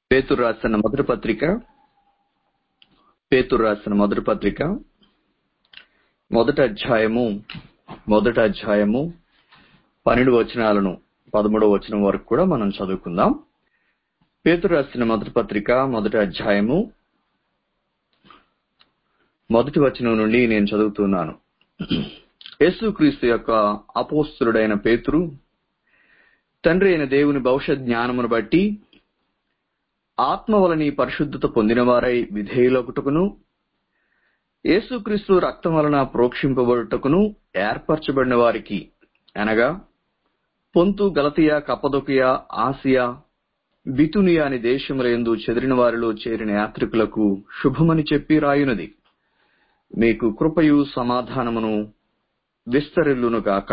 పేతురు రాసిన మొదటి పత్రిక పేతురు రాసిన మొదటి పత్రిక మొదటి అధ్యాయము మొదటి అధ్యాయము పన్నెండు వచనాలను పదమూడవ వచనం వరకు కూడా మనం చదువుకుందాం పేతురు రాసిన మొదటి పత్రిక మొదటి అధ్యాయము మొదటి వచనం నుండి నేను చదువుతున్నాను యేసుక్రీస్తు యొక్క అపోస్తుడైన పేతురు తండ్రి అయిన దేవుని భవిష్యత్ జ్ఞానమును బట్టి ఆత్మ వలని పరిశుద్ధత పొందినవారై విధేయులొకటుకును యేసుక్రీస్తు రక్తం వలన ప్రోక్షింపబడుటకును ఏర్పరచబడిన వారికి అనగా పొంతు గలతియా కప్పదొకియా ఆసియా బితునియా అని దేశములందు చెదిరిన వారిలో చేరిన యాత్రికులకు శుభమని చెప్పి రాయునది మీకు కృపయు సమాధానమును విస్తరిల్లును గాక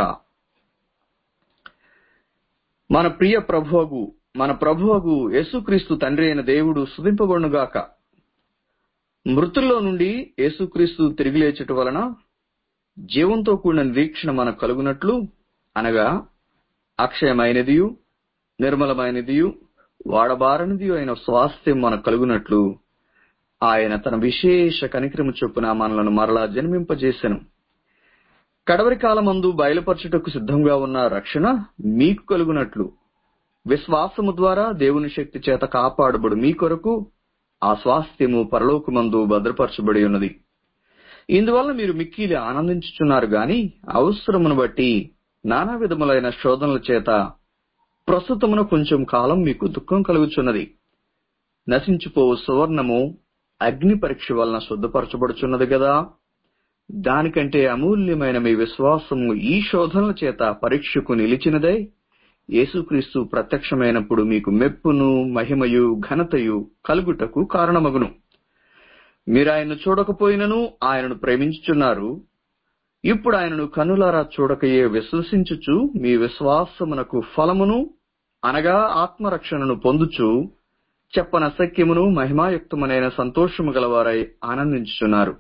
మన ప్రియ ప్రభువగు మన ప్రభువగు యేసుక్రీస్తు తండ్రి అయిన దేవుడు సుధింపబడునుగాక మృతుల్లో నుండి యేసుక్రీస్తు తిరిగి లేచట వలన జీవంతో కూడిన నిరీక్షణ మనకు కలుగునట్లు అనగా అక్షయమైనదియు నిర్మలమైనదియు వాడబారనిది అయిన స్వాస్థ్యం మనకు కలుగునట్లు ఆయన తన విశేష కనిక్రమ చొప్పున మనలను మరలా జన్మింపజేసెను కడవరి కాలమందు బయలుపరచుటకు సిద్ధంగా ఉన్న రక్షణ మీకు కలుగునట్లు విశ్వాసము ద్వారా దేవుని శక్తి చేత కాపాడబడు మీ కొరకు ఆ స్వాస్థ్యము పరలోకమందు భద్రపరచబడి ఉన్నది ఇందువల్ల మీరు మిక్కిలి ఆనందించుచున్నారు గాని అవసరమును బట్టి నానా విధములైన శోధనల చేత ప్రస్తుతమున కొంచెం కాలం మీకు దుఃఖం కలుగుచున్నది నశించిపోవు సువర్ణము అగ్ని పరీక్ష వలన శుద్ధపరచబడుచున్నది కదా దానికంటే అమూల్యమైన మీ విశ్వాసము ఈ శోధనల చేత పరీక్షకు నిలిచినదై యేసుక్రీస్తు ప్రత్యక్షమైనప్పుడు మీకు మెప్పును మహిమయు ఘనతయు కలుగుటకు కారణమగును మీరు ఆయన్ను చూడకపోయినను ఆయనను ప్రేమించుచున్నారు ఇప్పుడు ఆయనను కనులారా చూడకయే విశ్వసించుచు మీ విశ్వాసమునకు ఫలమును అనగా ఆత్మరక్షణను పొందుచు చెప్పన సఖ్యమును మహిమాయుక్తమునైన సంతోషము గలవారై ఆనందించుచున్నారు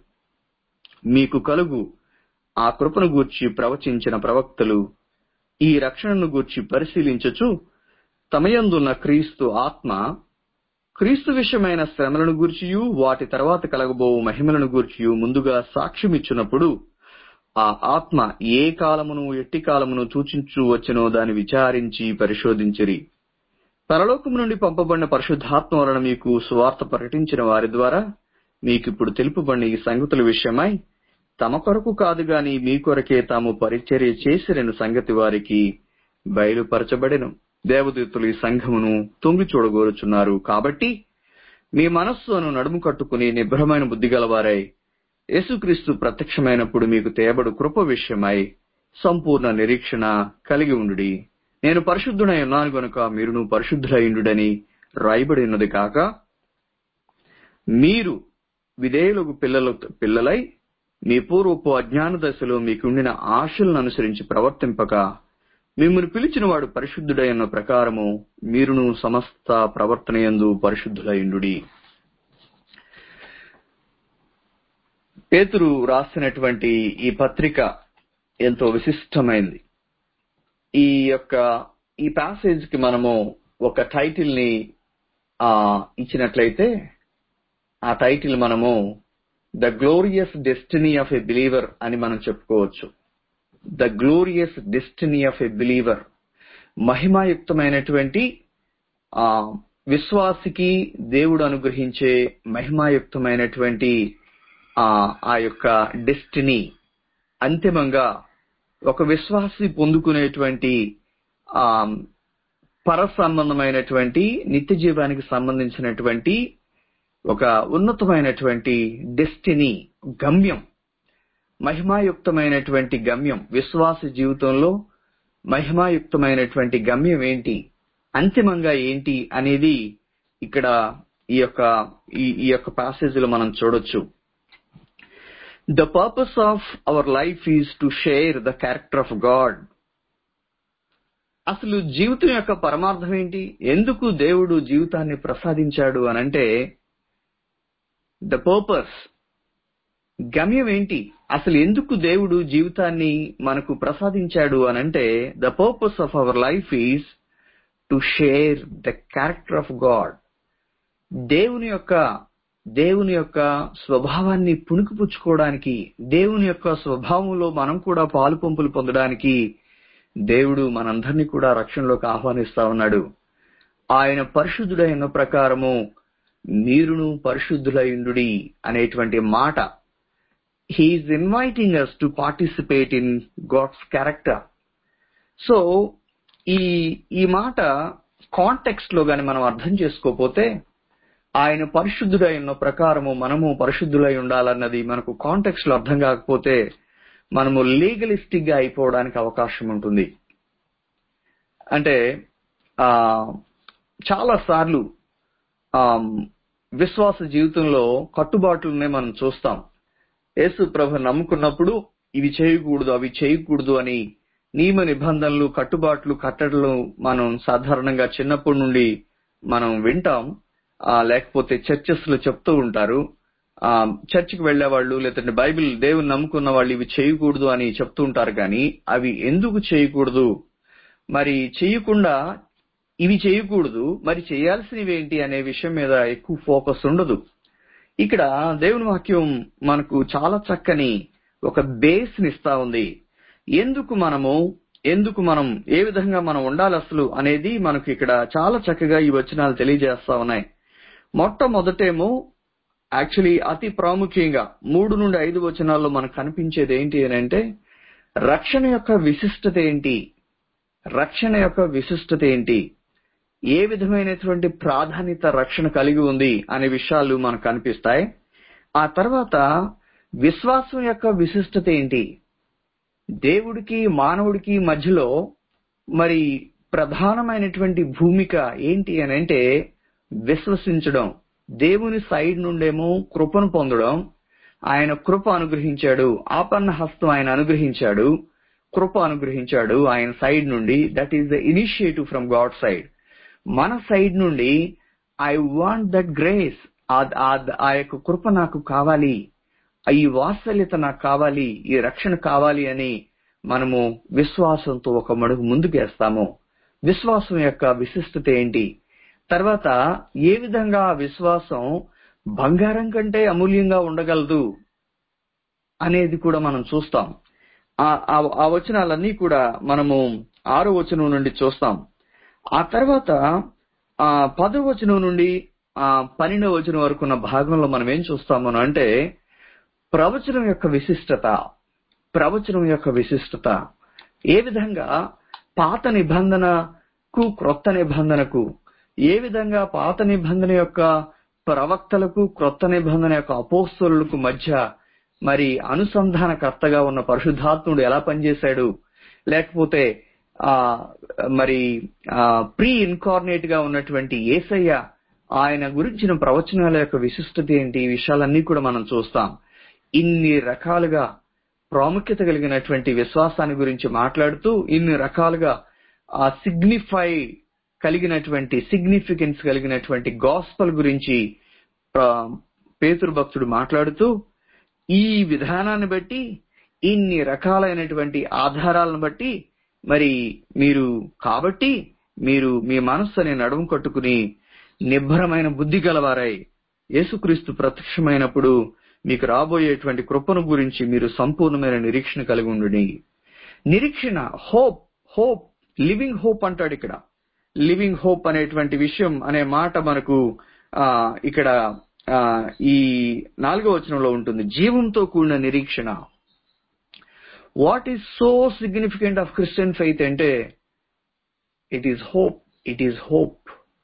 మీకు కలుగు ఆ కృపను గూర్చి ప్రవచించిన ప్రవక్తలు ఈ రక్షణను గూర్చి పరిశీలించచు తమయందున్న క్రీస్తు ఆత్మ క్రీస్తు విషయమైన శ్రమలను గూర్చియు వాటి తర్వాత కలగబో మహిమలను గూర్చియు ముందుగా సాక్ష్యమిచ్చినప్పుడు ఆ ఆత్మ ఏ కాలమును ఎట్టి కాలమును సూచించు వచ్చనో దాన్ని విచారించి పరిశోధించిరి పరలోకము నుండి పంపబడిన పరిశుద్ధాత్మ వలన మీకు సువార్త ప్రకటించిన వారి ద్వారా మీకిప్పుడు తెలుపబడిన ఈ సంగతుల విషయమై తమ కొరకు కాదు గాని మీ కొరకే తాము పరిచర్య చేసిరని సంగతి వారికి బయలుపరచబడెను దేవదూతులు ఈ సంఘమును తొంగి చూడగోరుచున్నారు కాబట్టి మీ మనస్సును నడుము కట్టుకుని నిభ్రమైన బుద్ధి గలవారై యేసుక్రీస్తు ప్రత్యక్షమైనప్పుడు మీకు తేబడు కృప విషయమై సంపూర్ణ నిరీక్షణ కలిగి ఉండుడి నేను పరిశుద్ధుడై ఉన్నాను గనుక మీరును పరిశుద్ధులైండుడని రాయబడి ఉన్నది కాక మీరు విధేయులకు పిల్లల పిల్లలై మీ పూర్వపు అజ్ఞాన దశలో మీకుండిన ఆశలను అనుసరించి ప్రవర్తింపక మిమ్మల్ని పిలిచిన వాడు పరిశుద్ధుడైన ప్రకారము మీరును సమస్త ప్రవర్తనయందు పరిశుద్ధులైండు పేతురు రాసినటువంటి ఈ పత్రిక ఎంతో విశిష్టమైంది ఈ యొక్క ఈ ప్యాసేజ్ కి మనము ఒక టైటిల్ ని ఆ ఇచ్చినట్లయితే ఆ టైటిల్ మనము the glorious destiny of a believer అని మనం చెప్పుకోవచ్చు the glorious destiny of a believer మహిమాయుక్తమైనటువంటి ఆ విశ్వాసికి దేవుడు అనుగ్రహించే మహిమాయుక్తమైనటువంటి ఆ ఆ యొక్క డెస్టినీ అంతిమంగా ఒక విశ్వాసి పొందుకునేటువంటి ఆ పర సంబంధమైనటువంటి నిత్య జీవానికి సంబంధించినటువంటి ఒక ఉన్నతమైనటువంటి డెస్టినీ గమ్యం మహిమాయుక్తమైనటువంటి గమ్యం విశ్వాస జీవితంలో మహిమాయుక్తమైనటువంటి గమ్యం ఏంటి అంతిమంగా ఏంటి అనేది ఇక్కడ ఈ యొక్క ఈ యొక్క ప్యాసేజ్ లో మనం చూడొచ్చు the purpose of our life is to share the character of God అసలు జీవితం యొక్క పరమార్థం ఏంటి ఎందుకు దేవుడు జీవితాన్ని ప్రసాదించాడు అనంటే ద పర్పస్ గమ్యం ఏంటి అసలు ఎందుకు దేవుడు జీవితాన్ని మనకు ప్రసాదించాడు అనంటే the purpose of our life is to share the character of God దేవుని యొక్క దేవుని యొక్క స్వభావాన్ని పుణుకుపుచ్చుకోవడానికి దేవుని యొక్క స్వభావంలో మనం కూడా పాలు పంపులు పొందడానికి దేవుడు మనందరినీ కూడా రక్షణలోకి ఆహ్వానిస్తా ఉన్నాడు ఆయన పరిశుద్ధుడైన ప్రకారము మీరును పరిశుద్ధులైండుడి అనేటువంటి మాట he's inviting us to participate in God's character so ఈ ఈ మాట కాంటెక్స్ట్ లో గాని మనం అర్థం చేసుకోకపోతే ఆయన పరిశుద్ధుడై ఉన్న ప్రకారము మనము పరిశుద్ధులై ఉండాలన్నది మనకు కాంటెక్స్ట్ లో అర్థం కాకపోతే మనము లీగలిస్టిక్ గా అయిపోవడానికి అవకాశం ఉంటుంది అంటే ఆ చాలా సార్లు ఆ విశ్వాస జీవితంలో కట్టుబాట్లనే మనం చూస్తాం యేసు ప్రభు నమ్ముకున్నప్పుడు ఇవి చేయకూడదు అవి చేయకూడదు అని నియమ నిబంధనలు కట్టుబాట్లు కట్టడలు మనం సాధారణంగా చిన్నప్పటి నుండి మనం వింటాం ఆ లేకపోతే చర్చెస్ లో చెప్తూ ఉంటారు ఆ చర్చికి వెళ్లే వాళ్ళు లేదంటే బైబిల్ దేవుని నమ్ముకున్న వాళ్ళు ఇవి చేయకూడదు అని చెప్తూ ఉంటారు కానీ అవి ఎందుకు చేయకూడదు మరి చేయకుండా ఇవి చేయకూడదు మరి చేయాల్సినవి ఏంటి అనే విషయం మీద ఎక్కువ ఫోకస్ ఉండదు ఇక్కడ దేవుని వాక్యం మనకు చాలా చక్కని ఒక బేస్ నిస్తా ఉంది ఎందుకు మనము ఎందుకు మనం ఏ విధంగా మనం ఉండాలి అసలు అనేది మనకు ఇక్కడ చాలా చక్కగా ఈ వచనాలు తెలియజేస్తా ఉన్నాయి మొట్టమొదటేమో యాక్చువల్లీ అతి ప్రాముఖ్యంగా మూడు నుండి ఐదు వచనాల్లో మనకు కనిపించేది ఏంటి అని అంటే రక్షణ యొక్క విశిష్టత ఏంటి రక్షణ యొక్క విశిష్టత ఏంటి ఏ విధమైనటువంటి ప్రాధాన్యత రక్షణ కలిగి ఉంది అనే విషయాలు మనకు కనిపిస్తాయి ఆ తర్వాత విశ్వాసం యొక్క విశిష్టత ఏంటి దేవుడికి మానవుడికి మధ్యలో మరి ప్రధానమైనటువంటి భూమిక ఏంటి అని అంటే విశ్వసించడం దేవుని సైడ్ నుండేమో కృపను పొందడం ఆయన కృప అనుగ్రహించాడు ఆపన్న హస్తం ఆయన అనుగ్రహించాడు కృప అనుగ్రహించాడు ఆయన సైడ్ నుండి that is the initiative from God side మన సైడ్ నుండి ఐ వాంట్ దట్ గ్రేస్ ఆ యొక్క కృప నాకు కావాలి ఈ వాత్సల్యత నాకు కావాలి ఈ రక్షణ కావాలి అని మనము విశ్వాసంతో ఒక మడుగు ముందుకేస్తాము విశ్వాసం యొక్క విశిష్టత ఏంటి తర్వాత ఏ విధంగా ఆ విశ్వాసం బంగారం కంటే అమూల్యంగా ఉండగలదు అనేది కూడా మనం చూస్తాం ఆ వచనాలన్నీ కూడా మనము ఆరో వచనం నుండి చూస్తాం ఆ తర్వాత ఆ పదో వచనం నుండి ఆ పన్నెండవ వచనం వరకు ఉన్న భాగంలో మనం ఏం చూస్తాము అంటే ప్రవచనం యొక్క విశిష్టత ప్రవచనం యొక్క విశిష్టత ఏ విధంగా పాత నిబంధనకు క్రొత్త నిబంధనకు ఏ విధంగా పాత నిబంధన యొక్క ప్రవక్తలకు క్రొత్త నిబంధన యొక్క అపోస్తులకు మధ్య మరి అనుసంధానకర్తగా ఉన్న పరిశుద్ధాత్ముడు ఎలా పనిచేశాడు లేకపోతే ఆ మరి ప్రీ ఇన్కార్నేట్ గా ఉన్నటువంటి ఏసయ్య ఆయన గురించిన ప్రవచనాల యొక్క విశిష్టత ఏంటి ఈ విషయాలన్నీ కూడా మనం చూస్తాం ఇన్ని రకాలుగా ప్రాముఖ్యత కలిగినటువంటి విశ్వాసాన్ని గురించి మాట్లాడుతూ ఇన్ని రకాలుగా ఆ సిగ్నిఫై కలిగినటువంటి సిగ్నిఫికెన్స్ కలిగినటువంటి గాస్పల్ గురించి పేతురు భక్తుడు మాట్లాడుతూ ఈ విధానాన్ని బట్టి ఇన్ని రకాలైనటువంటి ఆధారాలను బట్టి మరి మీరు కాబట్టి మీరు మీ మనస్సుని నడుము కట్టుకుని నిబ్బరమైన బుద్ధి గలవారై యేసుక్రీస్తు ప్రత్యక్షమైనప్పుడు మీకు రాబోయేటువంటి కృపను గురించి మీరు సంపూర్ణమైన నిరీక్షణ కలిగి ఉండండి నిరీక్షణ హోప్ హోప్ లివింగ్ హోప్ అంటాడు ఇక్కడ లివింగ్ హోప్ అనేటువంటి విషయం అనే మాట మనకు ఆ ఇక్కడ ఆ ఈ నాలుగో వచనంలో ఉంటుంది జీవంతో కూడిన నిరీక్షణ what is so significant of Christian faith అంటే it is hope it is hope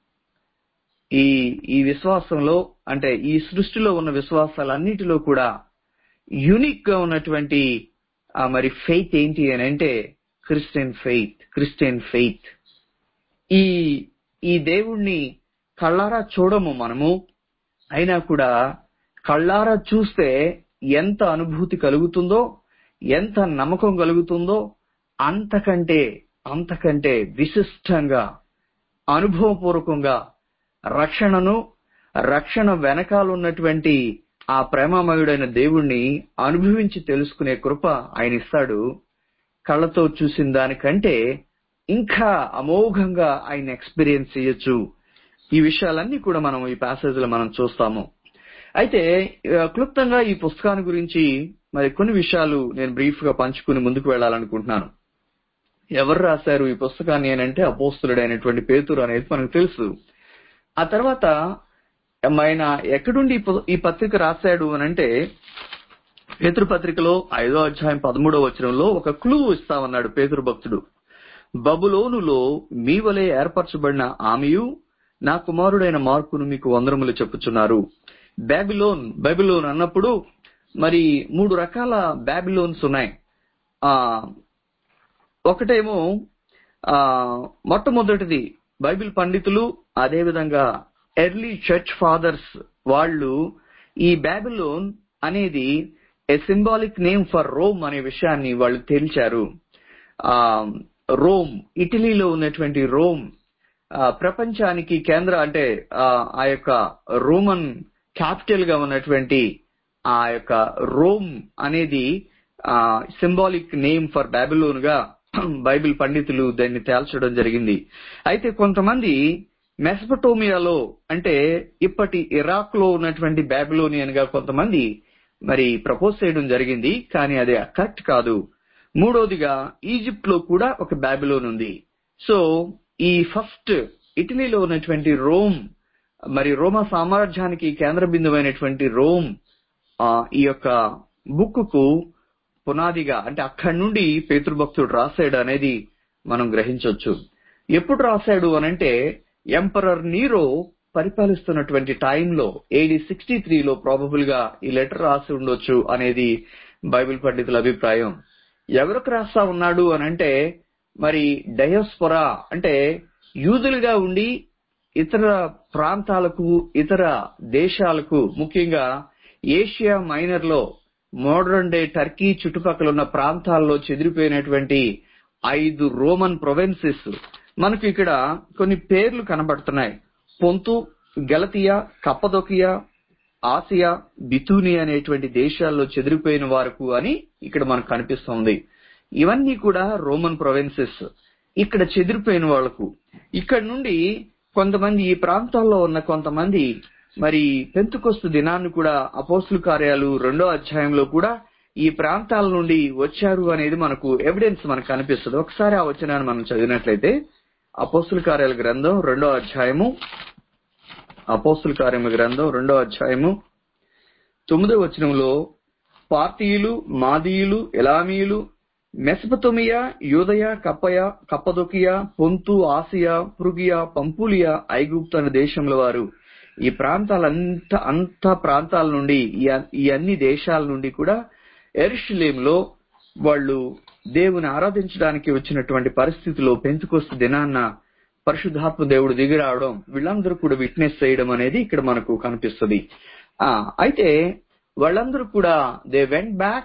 ఈ ఈ విశ్వాసంలో అంటే ఈ సృష్టిలో ఉన్న విశ్వాసాలన్నిటిలో కూడా యునిక్ గా ఉన్నటువంటి మరి ఫెయిత్ ఏంటి అని అంటే క్రిస్టియన్ ఫెయిత్ క్రిస్టియన్ ఫెయిత్ ఈ ఈ దేవుణ్ణి కళ్ళారా చూడము మనము అయినా కూడా కళ్ళారా చూస్తే ఎంత అనుభూతి కలుగుతుందో ఎంత నమ్మకం కలుగుతుందో అంతకంటే అంతకంటే విశిష్టంగా అనుభవపూర్వకంగా రక్షణను రక్షణ వెనకాల ఉన్నటువంటి ఆ ప్రేమమయుడైన దేవుణ్ణి అనుభవించి తెలుసుకునే కృప ఆయన ఇస్తాడు కళ్ళతో చూసిన దానికంటే ఇంకా అమోఘంగా ఆయన ఎక్స్పీరియన్స్ చేయొచ్చు ఈ విషయాలన్నీ కూడా మనం ఈ ప్యాసేజ్ లో మనం చూస్తాము అయితే ఆ, క్లుప్తంగా ఈ పుస్తకాన్ని గురించి మరి కొన్ని విషయాలు నేను బ్రీఫ్ గా పంచుకుని ముందుకు వెళ్ళాలనుకుంటున్నాను ఎవరు రాశారు ఈ పుస్తకాన్ని అని అంటే అపోస్తులుడైనటువంటి పేతురు అనేది మనకు తెలుసు ఆ తర్వాత ఆయన ఎక్కడుండి ఈ పు- ఈ పత్రిక రాశాడు అని అంటే పేతురు పత్రికలో ఐదో అధ్యాయం పదమూడో వచనంలో ఒక క్లూ ఇస్తామన్నాడు పేతురు భక్తుడు బబులోనులో మీ వలె ఏర్పరచబడిన ఆమెయు నా కుమారుడైన మార్కును మీకు వందరములు చెప్పుచున్నారు బాబిలోన్ బైబిలోన్ అన్నప్పుడు మరి మూడు రకాల బాబిలోన్స్ ఉన్నాయి ఆ ఒకటేమో ఆ మొట్టమొదటిది బైబిల్ పండితులు అదేవిధంగా ఎర్లీ చర్చ్ ఫాదర్స్ వాళ్ళు ఈ బాబిలోన్ అనేది a symbolic name for Rome అనే విషయాన్ని వాళ్ళు తేల్చారు ఆ రోమ్ ఇటలీలో ఉన్నటువంటి రోమ్ ఆ, ప్రపంచానికి కేంద్ర అంటే ఆ ఆ యొక్క రోమన్ క్యాపిటల్ గా ఉన్నటువంటి ఆ యొక్క రోమ్ అనేది సింబాలిక్ నేమ్ ఫర్ బాబిలోన్ గా బైబిల్ పండితులు దాన్ని తేల్చడం జరిగింది అయితే కొంతమంది మెసపటోమియాలో అంటే ఇప్పటి ఇరాక్ లో ఉన్నటువంటి బాబిలోనియన్ గా కొంతమంది మరి ప్రపోజ్ చేయడం జరిగింది కానీ అది కరెక్ట్ కాదు మూడోదిగా ఈజిప్ట్ లో కూడా ఒక బాబిలోన్ ఉంది సో ఈ ఫస్ట్ ఇటలీలో ఉన్నటువంటి రోమ్ మరి రోమా సామ్రాజ్యానికి కేంద్ర బిందువైనటువంటి రోమ్ ఆ, ఈ యొక్క బుక్ కు పునాదిగా అంటే అక్కడి నుండి పేతృభక్తుడు రాశాడు అనేది మనం గ్రహించవచ్చు ఎప్పుడు రాశాడు అనంటే ఎంపరర్ నీరో పరిపాలిస్తున్నటువంటి టైంలో ఏడి సిక్స్టీ త్రీలో ప్రాబబుల్ గా ఈ లెటర్ రాసి ఉండొచ్చు అనేది బైబిల్ పండితుల అభిప్రాయం ఎవరికి రాస్తా ఉన్నాడు అనంటే మరి డయోస్పొరా అంటే యూదులుగా ఉండి ఇతర ప్రాంతాలకు ఇతర దేశాలకు ముఖ్యంగా ఏషియా మైనర్ లో మోడర్న్ డే టర్కీ చుట్టుపక్కల ఉన్న ప్రాంతాల్లో చెదిరిపోయినటువంటి ఐదు రోమన్ ప్రొవెన్సెస్ మనకు ఇక్కడ కొన్ని పేర్లు కనబడుతున్నాయి పొంతు గలతియా కప్పదొకియా ఆసియా బితూని అనేటువంటి దేశాల్లో చెదిరిపోయిన వారకు అని ఇక్కడ మనకు కనిపిస్తుంది ఇవన్నీ కూడా రోమన్ ప్రొవెన్సెస్ ఇక్కడ చెదిరిపోయిన వాళ్లకు ఇక్కడ నుండి కొంతమంది ఈ ప్రాంతాల్లో ఉన్న కొంతమంది మరి పెంతుకొస్తు దినాన్ని కూడా అపోస్తుల కార్యాలు రెండో అధ్యాయంలో కూడా ఈ ప్రాంతాల నుండి వచ్చారు అనేది మనకు ఎవిడెన్స్ మనకు కనిపిస్తుంది ఒకసారి ఆ వచనాన్ని మనం చదివినట్లయితే అపోస్తుల కార్యాల గ్రంథం రెండో అధ్యాయము అపోస్తుల కార్యముల గ్రంథం రెండో అధ్యాయము తొమ్మిదో వచనంలో పార్తీయులు మాదీయులు ఎలామీయులు మెసపతొమియా యూదయ కప్పయ కప్పదొకియా పొంతు ఆసియా పృగియా పంపులియా ఐగుప్తు అనే దేశముల వారు ఈ ప్రాంతాలంతా అంత ప్రాంతాల నుండి ఈ అ- ఈ అన్ని దేశాల నుండి కూడా ఎరుషులేంలో వాళ్ళు దేవుని ఆరాధించడానికి వచ్చినటువంటి పరిస్థితిలో పెంచుకొస్తు దినాన్న పరిశుద్ధాత్మ దేవుడు దిగి రావడం వీళ్ళందరూ కూడా విట్నెస్ చేయడం అనేది ఇక్కడ మనకు కనిపిస్తుంది ఆ అయితే వాళ్ళందరూ కూడా దే వెంట్ బ్యాక్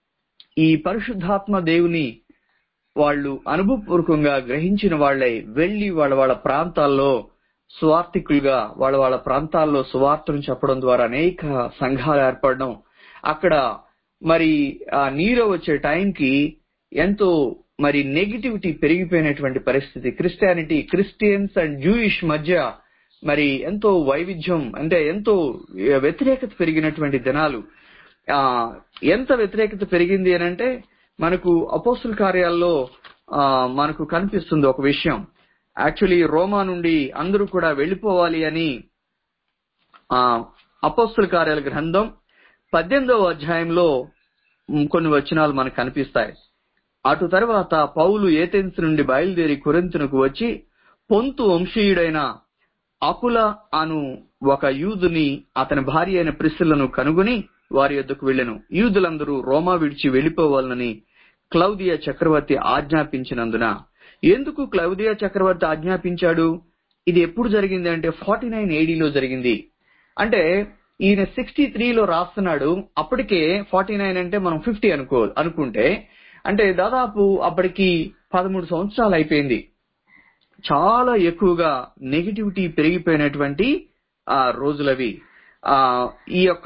ఈ పరిశుద్ధాత్మ దేవుని వాళ్ళు అనుభవపూర్వకంగా గ్రహించిన వాళ్ళై వెళ్లి వాళ్ళ వాళ్ళ ప్రాంతాల్లో స్వార్థికులుగా వాళ్ళ వాళ్ళ ప్రాంతాల్లో సువార్తను చెప్పడం ద్వారా అనేక సంఘాలు ఏర్పడడం అక్కడ మరి ఆ నీరు వచ్చే టైంకి ఎంతో మరి నెగిటివిటీ పెరిగిపోయినటువంటి పరిస్థితి క్రిస్టియానిటీ క్రిస్టియన్స్ అండ్ జూయిష్ మధ్య మరి ఎంతో వైవిధ్యం అంటే ఎంతో వ్యతిరేకత పెరిగినటువంటి దినాలు ఆ ఎంత వ్యతిరేకత పెరిగింది అని అంటే మనకు అపోస్తుల కార్యాల్లో ఆ మనకు కనిపిస్తుంది ఒక విషయం యాక్చువల్లీ రోమా నుండి అందరూ కూడా వెళ్ళిపోవాలి అని ఆ అపోస్తుల కార్యాల గ్రంథం పద్దెనిమిదవ అధ్యాయంలో ఉమ్, కొన్ని వచనాలు మనకు కనిపిస్తాయి అటు తర్వాత పౌలు ఏథెన్స్ నుండి బయలుదేరి కొరింతునకు వచ్చి పొంతు వంశీయుడైన అకుల అను ఒక యూదుని అతని భార్య అయిన ప్రిస్సిల్లను కనుగొని వారి యొద్దకు వెళ్ళెను యూదులందరూ రోమా విడిచి వెళ్లిపోవాలని క్లౌదియా చక్రవర్తి ఆజ్ఞాపించినందున ఎందుకు క్లౌదియా చక్రవర్తి ఆజ్ఞాపించాడు ఇది ఎప్పుడు జరిగింది అంటే ఫార్టీ నైన్ ఏడీలో జరిగింది అంటే ఈయన సిక్స్టీ త్రీలో రాస్తున్నాడు అప్పటికే ఫార్టీ నైన్ అంటే మనం ఫిఫ్టీ అనుకో అనుకుంటే అంటే దాదాపు అప్పటికి పదమూడు సంవత్సరాలు అయిపోయింది చాలా ఎక్కువగా నెగిటివిటీ పెరిగిపోయినటువంటి ఆ రోజులవి ఆ ఈ యొక్క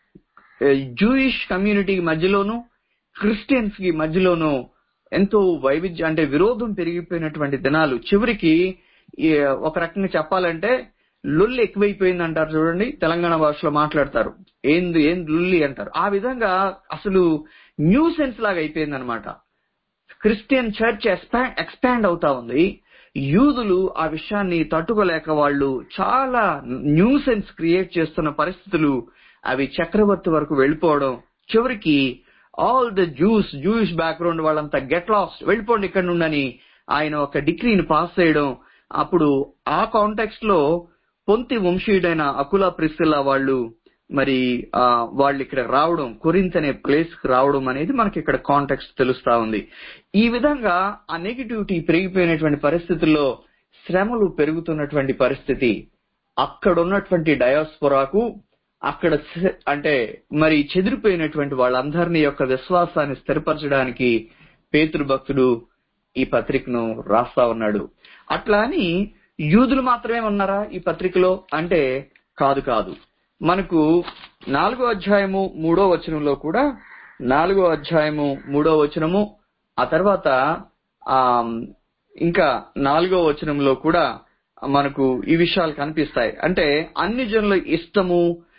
జూయిష్ కమ్యూనిటీ మధ్యలోను క్రిస్టియన్స్ కి మధ్యలోను ఎంతో వైవిధ్యం అంటే విరోధం పెరిగిపోయినటువంటి దినాలు చివరికి ఈ ఒక రకంగా చెప్పాలంటే లొల్లి ఎక్కువైపోయింది అంటారు చూడండి తెలంగాణ భాషలో మాట్లాడతారు ఏంది ఏం లొల్లి అంటారు ఆ విధంగా అసలు న్యూ సెన్స్ లాగా అయిపోయింది అనమాట క్రిస్టియన్ చర్చ్ ఎక్స్పాండ్ అవుతా ఉంది యూదులు ఆ విషయాన్ని తట్టుకోలేక వాళ్ళు చాలా న్యూసెన్స్ క్రియేట్ చేస్తున్న పరిస్థితులు అవి చక్రవర్తి వరకు వెళ్ళిపోవడం చివరికి all the Jews Jewish background వాళ్ళంతా గెట్ లాస్ట్ వెళ్ళిపోండి ఇక్కడ నుండని ఆయన ఒక డిగ్రీని పాస్ చేయడం అప్పుడు ఆ కాంటెక్స్ట్ లో పొంతి వంశీయుడైన అకుల ప్రిస్సిల్లా వాళ్ళు మరి ఆ వాళ్ళు ఇక్కడ రావడం కొరింత్ అనే ప్లేస్ కి రావడం అనేది మనకి ఇక్కడ కాంటెక్స్ట్ తెలుస్తా ఉంది ఈ విధంగా ఆ నెగిటివిటీ పెరిగిపోయినటువంటి పరిస్థితుల్లో శ్రమలు పెరుగుతున్నటువంటి పరిస్థితి అక్కడ ఉన్నటువంటి డయాస్పొరాకు అక్కడ చె- అంటే మరి చెదిరిపోయినటువంటి వాళ్ళందరినీ యొక్క విశ్వాసాన్ని స్థిరపరచడానికి పేతురు భక్తుడు ఈ పత్రికను రాస్తా ఉన్నాడు అట్లా అని యూదులు మాత్రమే ఉన్నారా ఈ పత్రికలో అంటే కాదు కాదు మనకు నాలుగో అధ్యాయము మూడో వచనంలో కూడా నాలుగో అధ్యాయము మూడో వచనము ఆ తర్వాత ఆ ఇంకా నాలుగో వచనంలో కూడా మనకు ఈ విషయాలు కనిపిస్తాయి అంటే అన్ని జనుల ఇష్టము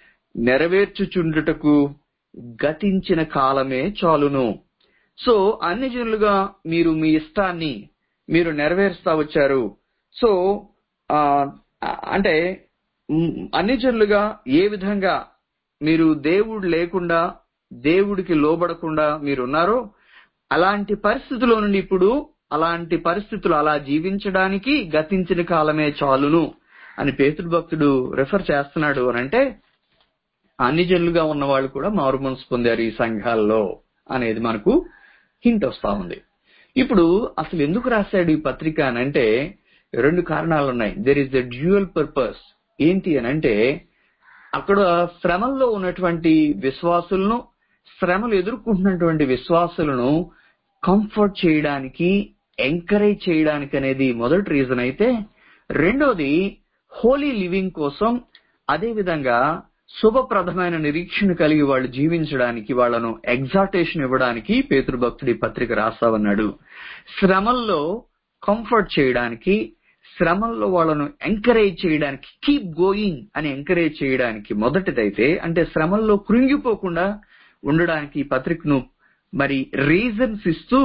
నెరవేర్చుచుండుటకు గతించిన కాలమే చాలును సో అన్ని జనులుగా మీరు మీ ఇష్టాన్ని మీరు నెరవేరుస్తా వచ్చారు సో ఆ అంటే మ్, అన్ని జనులుగా ఏ విధంగా మీరు దేవుడు లేకుండా దేవుడికి లోబడకుండా మీరు ఉన్నారో అలాంటి పరిస్థితుల్లో నుండి ఇప్పుడు అలాంటి పరిస్థితులు అలా జీవించడానికి గతించిన కాలమే చాలును అని పేతుడు భక్తుడు రెఫర్ చేస్తున్నాడు అని అంటే అన్ని జనులుగా ఉన్న వాళ్ళు కూడా మారు మనసు పొందారు ఈ సంఘాల్లో అనేది మనకు హింట్ వస్తా ఉంది ఇప్పుడు అసలు ఎందుకు రాశాడు ఈ పత్రిక అని అంటే రెండు కారణాలు ఉన్నాయి there is the dual purpose ఏంటి అని అంటే అక్కడ శ్రమల్లో ఉన్నటువంటి విశ్వాసులను శ్రమలు ఎదుర్కొంటున్నటువంటి విశ్వాసులను కంఫర్ట్ చేయడానికి ఎంకరేజ్ చేయడానికి అనేది మొదటి రీజన్ అయితే రెండోది హోలీ లివింగ్ కోసం అదే విధంగా శుభప్రదమైన నిరీక్షణ కలిగి వాళ్ళు జీవించడానికి వాళ్ళను ఎగ్జాటేషన్ ఇవ్వడానికి పేతృభక్తుడి పత్రిక రాస్తామన్నాడు శ్రమల్లో కంఫర్ట్ చేయడానికి శ్రమల్లో వాళ్ళను ఎంకరేజ్ చేయడానికి కీప్ గోయింగ్ అని ఎంకరేజ్ చేయడానికి మొదటిదైతే అంటే శ్రమల్లో కృంగిపోకుండా ఉండడానికి ఈ పత్రికను మరి రీజన్స్ ఇస్తూ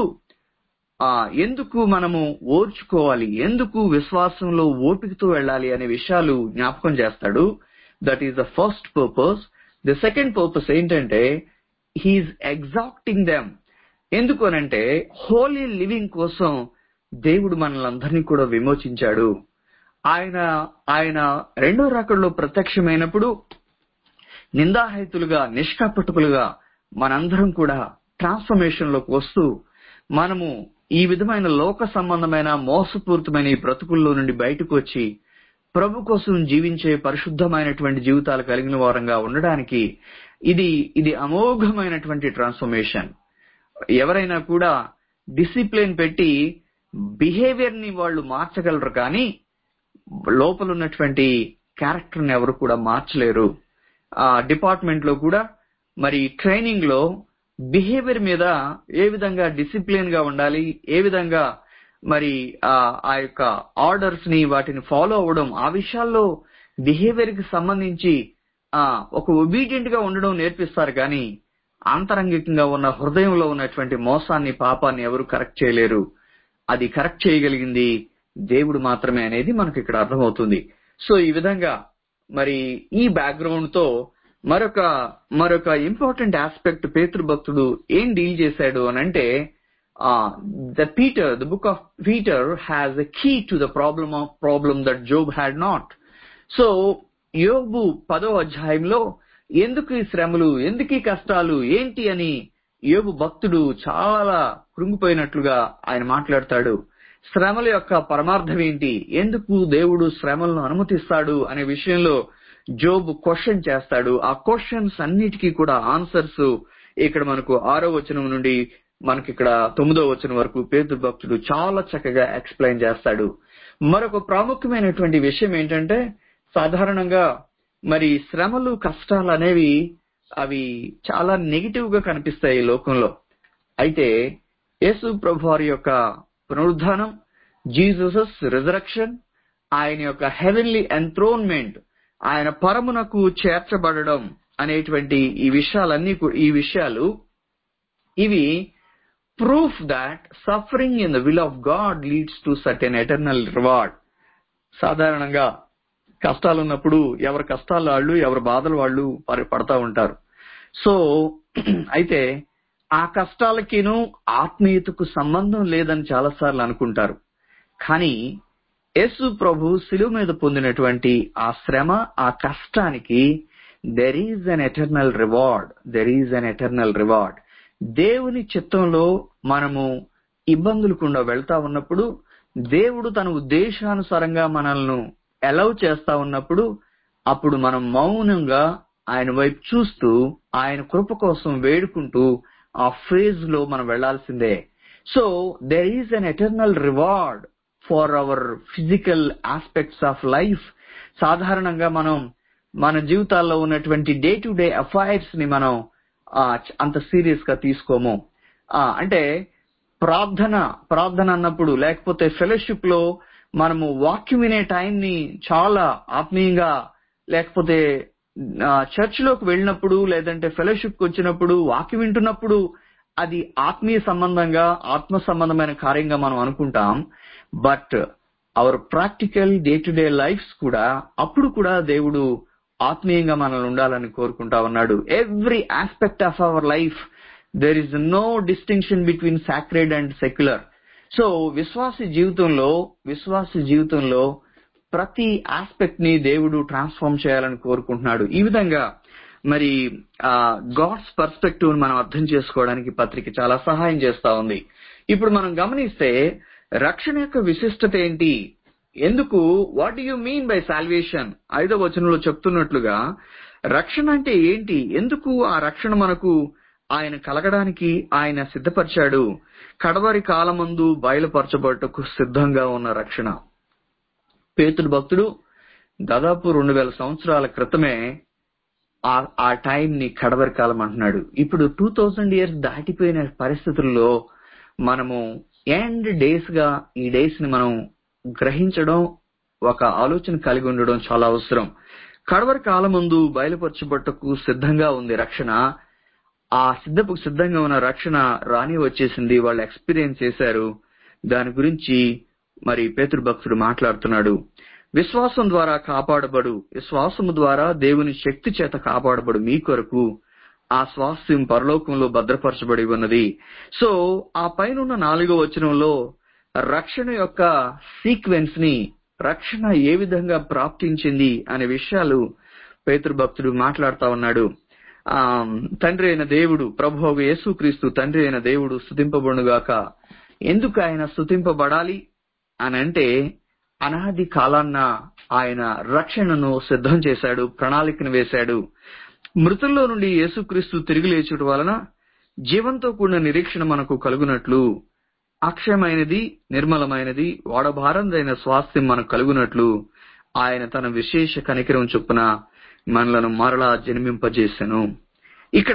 ఆ ఎందుకు మనము ఓర్చుకోవాలి ఎందుకు విశ్వాసంలో ఓపికతో వెళ్ళాలి అనే విషయాలు జ్ఞాపకం చేస్తాడు that is the first purpose the second purpose ఏంటంటే హీఈస్ ఎగ్జాక్టింగ్ దెమ్ ఎందుకు అనంటే హోలీ లివింగ్ కోసం దేవుడు మనల్ని అందరినీ కూడా విమోచించాడు ఆయన ఆయన రెండో రాకడలో ప్రత్యక్షమైనప్పుడు నిందాహితులుగా నిష్కాపట్టుకులుగా మనందరం కూడా ట్రాన్స్ఫర్మేషన్ లోకి వస్తూ మనము ఈ విధమైన లోక సంబంధమైన మోసపూరితమైన ఈ బ్రతుకుల్లో నుండి బయటకు వచ్చి ప్రభు కోసం జీవించే పరిశుద్ధమైనటువంటి జీవితాలు కలిగిన వారంగా ఉండడానికి ఇది ఇది అమోఘమైనటువంటి ట్రాన్స్ఫర్మేషన్ ఎవరైనా కూడా డిసిప్లిన్ పెట్టి బిహేవియర్ ని వాళ్ళు మార్చగలరు కానీ లోపల ఉన్నటువంటి క్యారెక్టర్ ని ఎవరు కూడా మార్చలేరు ఆ డిపార్ట్మెంట్ లో కూడా మరి ట్రైనింగ్ లో బిహేవియర్ మీద ఏ విధంగా డిసిప్లిన్ గా ఉండాలి ఏ విధంగా మరి ఆ ఆ యొక్క ఆర్డర్స్ ని వాటిని ఫాలో అవ్వడం ఆ విషయాల్లో బిహేవియర్ కి సంబంధించి ఆ ఒక ఒబీడియంట్ గా ఉండడం నేర్పిస్తారు కానీ ఆంతరంగికంగా ఉన్న హృదయంలో ఉన్నటువంటి మోసాన్ని పాపాన్ని ఎవరు కరెక్ట్ చేయలేరు అది కరెక్ట్ చేయగలిగింది దేవుడు మాత్రమే అనేది మనకు ఇక్కడ అర్థమవుతుంది సో ఈ విధంగా మరి ఈ బ్యాక్గ్రౌండ్ తో మరొక మరొక ఇంపార్టెంట్ ఆస్పెక్ట్ పేతృభక్తుడు ఏం డీల్ చేశాడు అని అంటే the Peter the book of Peter has a key to the problem of problem that Job had not so యోబు పదో అధ్యాయంలో ఎందుకు ఈ శ్రమలు ఎందుకు ఈ కష్టాలు ఏంటి అని యోబు భక్తుడు చాలా కృంగిపోయినట్లుగా ఆయన మాట్లాడతాడు శ్రమల యొక్క పరమార్థం ఏంటి ఎందుకు దేవుడు శ్రమలను అనుమతిస్తాడు అనే విషయంలో జోబు క్వశ్చన్ చేస్తాడు ఆ క్వశ్చన్స్ అన్నిటికీ కూడా ఆన్సర్స్ ఇక్కడ మనకు ఆరో వచనం నుండి మనకి ఇక్కడ తొమ్మిదో వచనం వరకు పేదరు భక్తుడు చాలా చక్కగా ఎక్స్ప్లెయిన్ చేస్తాడు మరొక ప్రాముఖ్యమైనటువంటి విషయం ఏంటంటే సాధారణంగా మరి శ్రమలు కష్టాలు అనేవి అవి చాలా నెగిటివ్ గా కనిపిస్తాయి ఈ లోకంలో అయితే యేసు ప్రభు వారి యొక్క పునరుద్ధానం జీసస్ రిజరక్షన్ ఆయన యొక్క హెవెన్లీ ఎంథ్రోన్మెంట్ ఆయన పరమునకు చేర్చబడడం అనేటువంటి ఈ విషయాలన్నీ కూ- ఈ విషయాలు ఇవి proof that suffering in the will of God leads to certain eternal reward సాధారణంగా కష్టాలు ఉన్నప్పుడు ఎవరి కష్టాలు వాళ్ళు ఎవరి బాధలు వాళ్ళు పరి- పడతా ఉంటారు సో అయితే ఆ కష్టాలకిను ఆత్మీయతకు సంబంధం లేదని చాలాసార్లు అనుకుంటారు కానీ యేసు ప్రభు శిలువ మీద పొందినటువంటి ఆ శ్రమ ఆ కష్టానికి there is an eternal reward there is an eternal reward దేవుని చిత్తంలో మనము ఇబ్బందులు గుండా వెళ్తా ఉన్నప్పుడు దేవుడు తన ఉద్దేశానుసారంగా మనల్ని అలౌ చేస్తా ఉన్నప్పుడు అప్పుడు మనం మౌనంగా ఆయన వైపు చూస్తూ ఆయన కృప కోసం వేడుకుంటూ ఆ ఫేజ్ లో మనం వెళ్లాల్సిందే so there is an eternal reward for our physical aspects of life సాధారణంగా మనం మన జీవితాల్లో ఉన్నటువంటి డే టు డే అఫైర్స్ ని మనం ఆ, చ- అంత సీరియస్ గా తీసుకోము ఆ, అంటే ప్రార్థన ప్రార్థన అన్నప్పుడు లేకపోతే ఫెలోషిప్ లో మనము వాక్యం వినే టైం ని చాలా ఆత్మీయంగా లేకపోతే చర్చ్ లోకి వెళ్ళినప్పుడు లేదంటే ఫెలోషిప్ కి వచ్చినప్పుడు వాక్యం వింటున్నప్పుడు అది ఆత్మీయ సంబంధంగా ఆత్మ సంబంధమైన కార్యంగా మనం అనుకుంటాం but our practical day to day lifes కూడా అప్పుడు కూడా దేవుడు ఆత్మీయంగా మనల్ని ఉండాలని కోరుకుంటా ఉన్నాడు every aspect of our life there is no distinction between sacred and secular so విశ్వాస జీవితంలో విశ్వాస జీవితంలో ప్రతి ఆస్పెక్ట్ ని దేవుడు ట్రాన్స్ఫార్మ్ చేయాలని కోరుకుంటున్నాడు ఈ విధంగా మరి గాడ్స్ పర్స్పెక్టివ్ మనం అర్థం చేసుకోవడానికి పత్రిక చాలా సహాయం చేస్తా ఉంది ఇప్పుడు మనం గమనిస్తే రక్షణ యొక్క విశిష్టత ఏంటి ఎందుకు what you mean by salvation ఐదో వచనంలో చెప్తున్నట్లుగా రక్షణ అంటే ఏంటి ఎందుకు ఆ రక్షణ మనకు ఆయన కలగడానికి ఆయన సిద్ధపరిచాడు కడవరి కాలమందు బయలుపరచబడటకు సిద్ధంగా ఉన్న రక్షణ పేతుడు భక్తుడు దాదాపు రెండు వేల సంవత్సరాల క్రితమే ఆ ఆ టైం ని కడవరి కాలం అంటున్నాడు ఇప్పుడు టూ థౌజండ్ ఇయర్స్ దాటిపోయిన పరిస్థితుల్లో మనము ఎండ్ డేస్ గా ఈ డేస్ ని మనం గ్రహించడం ఒక ఆలోచన కలిగి ఉండడం చాలా అవసరం కడవరి కాలం ముందు బయలుపరచబట్టకు సిద్ధంగా ఉంది రక్షణ ఆ సిద్ధపు సిద్ధంగా ఉన్న రక్షణ రాని వచ్చేసింది వాళ్ళు ఎక్స్పీరియన్స్ చేశారు దాని గురించి మరి పేతురు భక్తుడు మాట్లాడుతున్నాడు విశ్వాసం ద్వారా కాపాడబడు విశ్వాసము ద్వారా దేవుని శక్తి చేత కాపాడబడు మీ కొరకు ఆ స్వాస్థ్యం పరలోకంలో భద్రపరచబడి ఉన్నది సో ఆ పైన నాలుగో వచనంలో రక్షణ యొక్క సీక్వెన్స్ ని రక్షణ ఏ విధంగా ప్రాప్తించింది అనే విషయాలు పేతురు భక్తుడు మాట్లాడుతా ఉన్నాడు ఆ తండ్రి అయిన దేవుడు ప్రభు యేసుక్రీస్తు తండ్రి అయిన దేవుడు స్థుతింపబడుగాక ఎందుకు ఆయన స్థుతింపబడాలి అని అంటే అనాది కాలాన్న ఆయన రక్షణను సిద్ధం చేశాడు ప్రణాళికను వేశాడు మృతుల్లో నుండి యేసుక్రీస్తు తిరిగి లేచుట వలన జీవంతో కూడిన నిరీక్షణ మనకు కలుగునట్లు అక్షయమైనది నిర్మలమైనది వాడభారందైన స్వాస్థ్యం మనకు కలుగునట్లు ఆయన తన విశేష కనికరం చొప్పున మనలను మరలా జన్మింపజేశాను ఇక్కడ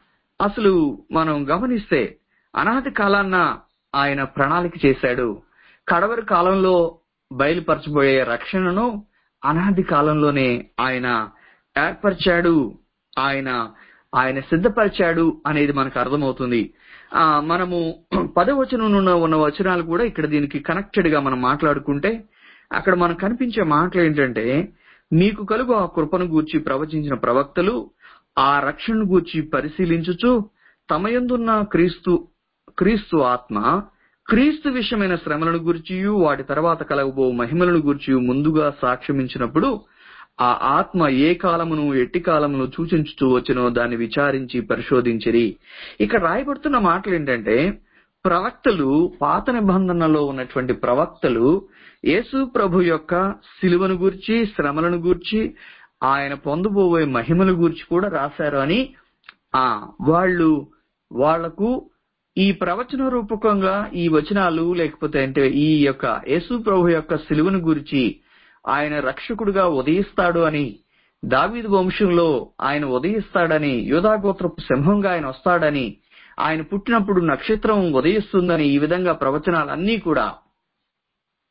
అసలు మనం గమనిస్తే అనాది కాలాన్న ఆయన ప్రణాళిక చేశాడు కడవరి కాలంలో బయలుపరచబోయే రక్షణను అనాది కాలంలోనే ఆయన ఏర్పరిచాడు ఆయన ఆయన సిద్ధపరిచాడు అనేది మనకు అర్థమవుతుంది ఆ మనము పదవచనం ఉన్న ఉన్న వచనాలు కూడా ఇక్కడ దీనికి కనెక్టెడ్ గా మనం మాట్లాడుకుంటే అక్కడ మనకు కనిపించే మాటలు ఏంటంటే మీకు కలుగు ఆ కృపను గూర్చి ప్రవచించిన ప్రవక్తలు ఆ రక్షణను గూర్చి పరిశీలించుచు తమయందున్న క్రీస్తు క్రీస్తు ఆత్మ క్రీస్తు విషయమైన శ్రమలను గుర్చియు వాటి తర్వాత కలగబో మహిమలను గుర్చి ముందుగా సాక్ష్యమించినప్పుడు ఆ ఆత్మ ఏ కాలమును ఎట్టి కాలమును సూచించుతూ వచ్చినో దాన్ని విచారించి పరిశోధించిరి ఇక్కడ రాయబడుతున్న మాటలు ఏంటంటే ప్రవక్తలు పాత నిబంధనలో ఉన్నటువంటి ప్రవక్తలు యేసు ప్రభు యొక్క సిలువను గూర్చి శ్రమలను గూర్చి ఆయన పొందబోయే మహిమల గూర్చి కూడా రాశారు అని ఆ వాళ్ళు వాళ్లకు ఈ ప్రవచన రూపకంగా ఈ వచనాలు లేకపోతే అంటే ఈ యొక్క యేసు ప్రభు యొక్క సిలువను గురించి ఆయన రక్షకుడుగా ఉదయిస్తాడు అని దావీదు వంశంలో ఆయన ఉదయిస్తాడని యోధాగోత్రపు సింహంగా ఆయన వస్తాడని ఆయన పుట్టినప్పుడు నక్షత్రం ఉదయిస్తుందని ఈ విధంగా ప్రవచనాలన్నీ కూడా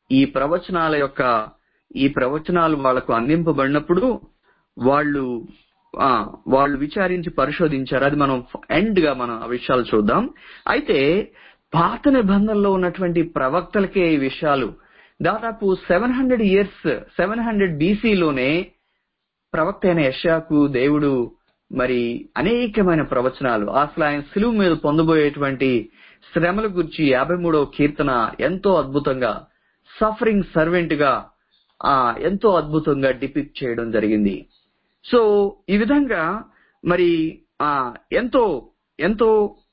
ఈ ప్రవచనాల యొక్క ఈ ప్రవచనాలు వాళ్లకు అందింపబడినప్పుడు వాళ్ళు ఆ వాళ్ళు విచారించి పరిశోధించారు అది మనం ఎండ్ గా మనం ఆ విషయాలు చూద్దాం అయితే పాత నిబంధనలో ఉన్నటువంటి ప్రవక్తలకే ఈ విషయాలు దాదాపు seven hundred years seven hundred బీసీలోనే ప్రవక్త అయిన యశాకు దేవుడు మరి అనేకమైన ప్రవచనాలు అసలు ఆయన సిలువు మీద పొందబోయేటువంటి శ్రమల గురించి యాభై మూడవ కీర్తన ఎంతో అద్భుతంగా సఫరింగ్ సర్వెంట్ గా ఆ ఎంతో అద్భుతంగా డిపిక్ట్ చేయడం జరిగింది సో ఈ విధంగా మరి ఆ ఎంతో ఎంతో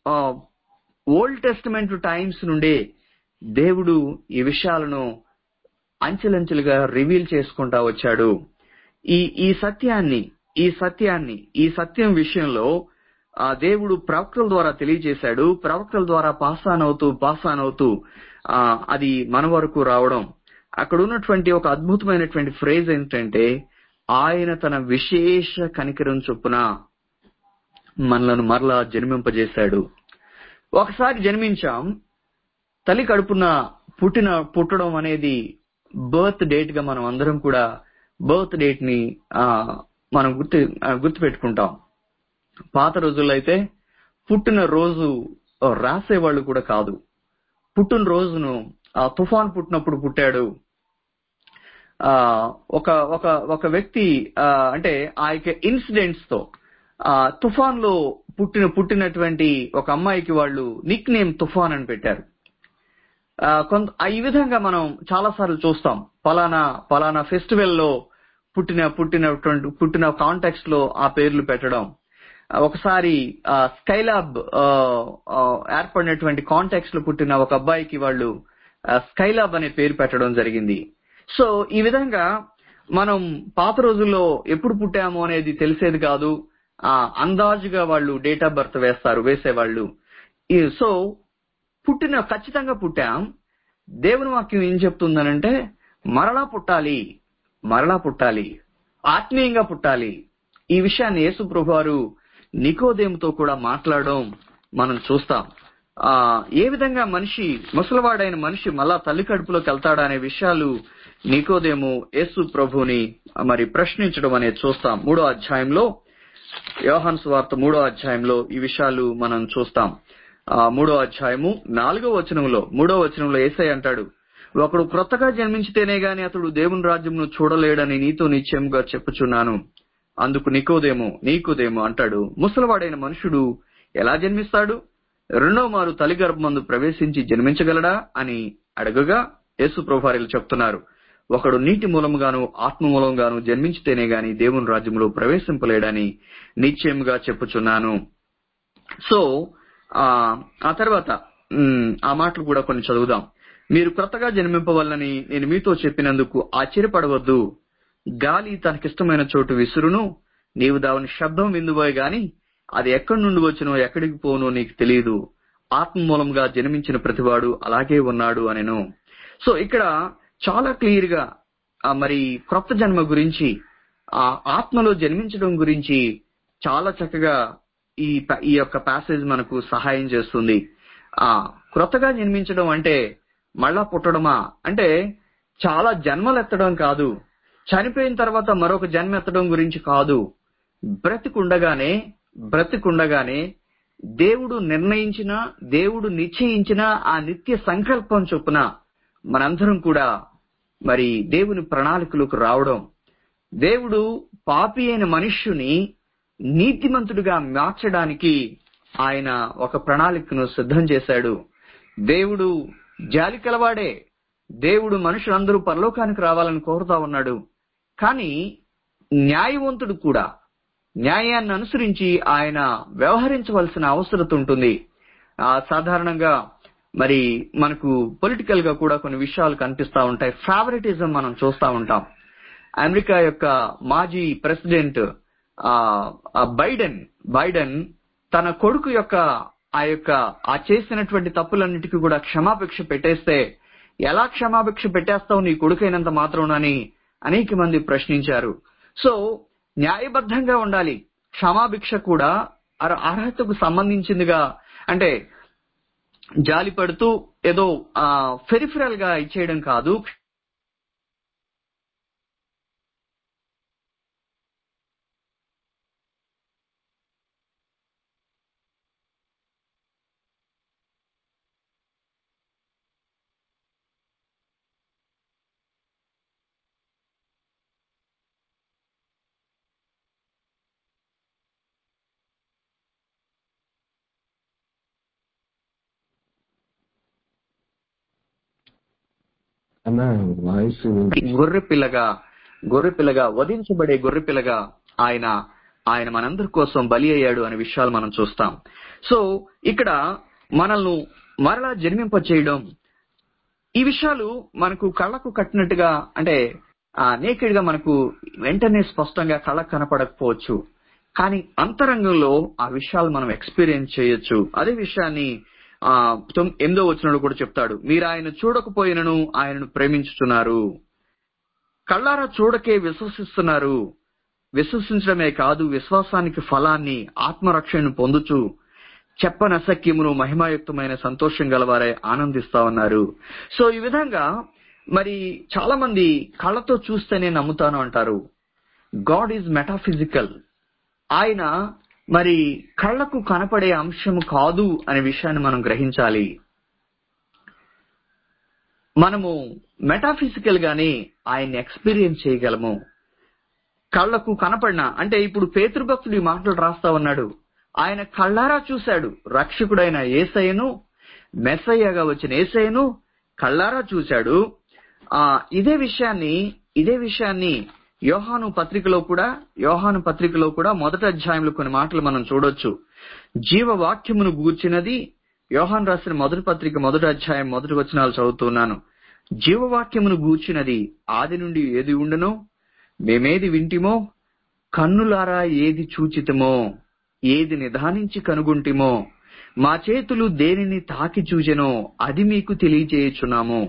ఓల్డ్ టెస్టిమెంట్ టైమ్స్ నుండే దేవుడు ఈ విషయాలను అంచెలంచెలుగా రివీల్ చేసుకుంటా వచ్చాడు ఈ ఈ సత్యాన్ని ఈ సత్యాన్ని ఈ సత్యం విషయంలో ఆ దేవుడు ప్రవక్తల ద్వారా తెలియజేశాడు ప్రవక్తల ద్వారా పాసాన్ అవుతూ పాసాన్ అవుతూ ఆ అది మన వరకు రావడం అక్కడ ఉన్నటువంటి ఒక అద్భుతమైనటువంటి ఫ్రేజ్ ఏంటంటే ఆయన తన విశేష కనికరం చొప్పున మనలను మరలా జన్మింపజేశాడు ఒకసారి జన్మించాం తల్లి కడుపున పుట్టిన పుట్టడం అనేది బర్త్ డేట్ గా మనం అందరం కూడా బర్త్ డేట్ ని ఆ మనం గుర్తు గుర్తు పెట్టుకుంటాం పాత రోజుల్లో అయితే పుట్టిన రోజు రాసేవాళ్ళు కూడా కాదు పుట్టిన రోజును ఆ తుఫాన్ పుట్టినప్పుడు పుట్టాడు ఆ ఒక ఒక ఒక వ్యక్తి ఆ అంటే ఆ యొక్క ఇన్సిడెంట్స్ తో ఆ తుఫాన్ లో పుట్టిన పుట్టినటువంటి ఒక అమ్మాయికి వాళ్ళు నిక్ నేమ్ తుఫాన్ అని పెట్టారు ఆ, కొంత ఆ, ఈ విధంగా మనం చాలా సార్లు చూస్తాం పలానా పలానా ఫెస్టివల్ లో పుట్టిన పుట్టినటువంటి పుట్టిన కాంటెక్స్ట్ లో ఆ పేర్లు పెట్టడం ఆ, ఒకసారి ఆ, స్కైలాబ్ ఆ, ఆ, ఏర్పడినటువంటి కాంటెక్స్ట్ లో పుట్టిన ఒక అబ్బాయికి వాళ్ళు ఆ, స్కైలాబ్ అనే పేరు పెట్టడం జరిగింది సో ఈ విధంగా మనం పాత రోజుల్లో ఎప్పుడు పుట్టాము అనేది తెలిసేది కాదు ఆ అందాజుగా వాళ్ళు డేట్ ఆఫ్ బర్త్ వేస్తారు వేసేవాళ్ళు ఈ- సో పుట్టిన ఖచ్చితంగా పుట్టాం దేవుని వాక్యం ఏం చెప్తుందనంటే మరలా పుట్టాలి మరలా పుట్టాలి ఆత్మీయంగా పుట్టాలి ఈ విషయాన్ని యేసు ప్రభువారు నికోదేముతో కూడా మాట్లాడడం మనం చూస్తాం ఆ ఏ విధంగా మనిషి ముసలివాడైన మనిషి మళ్ళా తల్లి కడుపులోకి వెళ్తాడా అనే విషయాలు నికోదేము యేసు ప్రభుని మరి ప్రశ్నించడం అనేది చూస్తాం మూడో అధ్యాయంలో యోహాన్ సువార్త మూడో అధ్యాయంలో ఈ విషయాలు మనం చూస్తాం ఆ మూడో అధ్యాయము నాలుగో వచనంలో మూడో వచనంలో ఏసై అంటాడు ఒకడు క్రొత్తగా జన్మించితేనే గాని అతడు దేవుని రాజ్యంను చూడలేడని నీతో నిశ్చయముగా చెప్పుచున్నాను అందుకు నికోదేమో నీకుదేమో అంటాడు ముసలివాడైన మనుషుడు ఎలా జన్మిస్తాడు రెండో మారు తల్లి గర్భమందు ప్రవేశించి జన్మించగలడా అని అడగగా యేసు ప్రభువారిలు చెప్తున్నారు ఒకడు నీటి మూలముగాను ఆత్మ మూలంగాను జన్మించితేనే గాని దేవుని రాజ్యంలో ప్రవేశింపలేడని నిశ్చయముగా చెప్పుచున్నాను సో ఆ ఆ తర్వాత ఉమ్, ఆ మాటలు కూడా కొన్ని చదువుదాం మీరు క్రొత్తగా జన్మింపవల్లని నేను మీతో చెప్పినందుకు ఆశ్చర్యపడవద్దు గాలి తనకిష్టమైన చోటు విసురును నీవు దాని శబ్దం విందువే గాని అది ఎక్కడి నుండి వచ్చినో ఎక్కడికి పోనో నీకు తెలియదు ఆత్మ మూలంగా జన్మించిన ప్రతివాడు అలాగే ఉన్నాడు అనెను సో ఇక్కడ చాలా క్లియర్ గా ఆ మరి క్రొత్త జన్మ గురించి ఆ ఆత్మలో జన్మించడం గురించి చాలా చక్కగా ఈ ప- ఈ యొక్క ప్యాసేజ్ మనకు సహాయం చేస్తుంది ఆ క్రొత్తగా జన్మించడం అంటే మళ్ళా పుట్టడమా అంటే చాలా జన్మలు ఎత్తడం కాదు చనిపోయిన తర్వాత మరొక జన్మ ఎత్తడం గురించి కాదు బ్రతికుండగానే బ్రతికుండగానే దేవుడు నిర్ణయించిన దేవుడు నిశ్చయించిన ఆ నిత్య సంకల్పం చొప్పున మనందరం కూడా మరి దేవుని ప్రణాళికలకు రావడం దేవుడు పాపి అయిన మనుష్యుని నీతిమంతుడిగా మార్చడానికి ఆయన ఒక ప్రణాళికను సిద్ధం చేశాడు దేవుడు జాలి కలవాడే దేవుడు మనుషులందరూ పరలోకానికి రావాలని కోరుతా ఉన్నాడు కానీ న్యాయవంతుడు కూడా న్యాయాన్ని అనుసరించి ఆయన వ్యవహరించవలసిన అవసరత ఉంటుంది ఆ సాధారణంగా మరి మనకు పొలిటికల్ గా కూడా కొన్ని విషయాలు కనిపిస్తా ఉంటాయి ఫేవరెటిజం మనం చూస్తా ఉంటాం అమెరికా యొక్క మాజీ ప్రెసిడెంట్ ఆ ఆ బైడెన్ బైడెన్ తన కొడుకు యొక్క ఆ యొక్క ఆ చేసినటువంటి తప్పులన్నిటికీ కూడా క్షమాభిక్ష పెట్టేస్తే ఎలా క్షమాభిక్ష పెట్టేస్తావు నీ కొడుకైనంత మాత్రంనని అనేక మంది ప్రశ్నించారు సో న్యాయబద్ధంగా ఉండాలి క్షమాభిక్ష కూడా అర- అర్హతకు సంబంధించిందిగా అంటే జాలి పడుతూ ఏదో ఫెరిఫరల్ గా ఇచ్చేయడం కాదు అన్న వాయిస్ గొర్రె పిల్లగా గొర్రె పిల్లగా వధించబడే గొర్రె పిల్లగా ఆయన ఆయన మనందరి కోసం బలి అయ్యాడు అనే విషయాలు మనం చూస్తాం సో ఇక్కడ మనల్ని మరలా జన్మింప చేయడం ఈ విషయాలు మనకు కళ్ళకు కట్టినట్టుగా అంటే నేకెడ్ గా మనకు వెంటనే స్పష్టంగా కళ్ళకు కనపడకపోవచ్చు కానీ అంతరంగంలో ఆ విషయాలు మనం ఎక్స్పీరియన్స్ చేయొచ్చు అదే విషయాన్ని ఆ తొమ్- ఎనిమిదో వచ్చినప్పుడు కూడా చెప్తాడు మీరు ఆయన చూడకపోయినను ఆయనను ప్రేమించుతున్నారు కళ్ళారా చూడకే విశ్వసిస్తున్నారు విశ్వసించడమే కాదు విశ్వాసానికి ఫలాన్ని ఆత్మరక్షణను పొందుచు చెప్పనసక్యమును మహిమాయుక్తమైన సంతోషం గలవారే ఆనందిస్తా ఉన్నారు సో ఈ విధంగా మరి చాలా మంది కళ్ళతో చూస్తేనే నమ్ముతాను అంటారు గాడ్ ఈజ్ మెటాఫిజికల్ ఆయన మరి కళ్ళకు కనపడే అంశం కాదు అనే విషయాన్ని మనం గ్రహించాలి మనము మెటాఫిజికల్ గానే ఆయన్ని ఎక్స్పీరియన్స్ చేయగలము కళ్ళకు కనపడిన అంటే ఇప్పుడు పేతృభక్తుడు ఈ మాటలు రాస్తా ఉన్నాడు ఆయన కళ్ళారా చూశాడు రక్షకుడైన ఏసయ్యను మెస్సయ్యగా వచ్చిన ఏసయ్యను కళ్ళారా చూశాడు ఆ ఇదే విషయాన్ని ఇదే విషయాన్ని యోహాను పత్రికలో కూడా యోహాను పత్రికలో కూడా మొదటి అధ్యాయంలో కొన్ని మాటలు మనం చూడొచ్చు జీవవాక్యమును గూర్చినది యోహాన్ రాసిన మొదటి పత్రిక మొదటి అధ్యాయం మొదటి వచనాలు చదువుతున్నాను జీవవాక్యమును గూర్చినది ఆది నుండి ఏది ఉండనో మేమేది వింటిమో కన్నులారా ఏది చూచితమో ఏది నిదానించి కనుగొంటిమో మా చేతులు దేనిని తాకి చూచెనో అది మీకు తెలియజేయుచున్నాము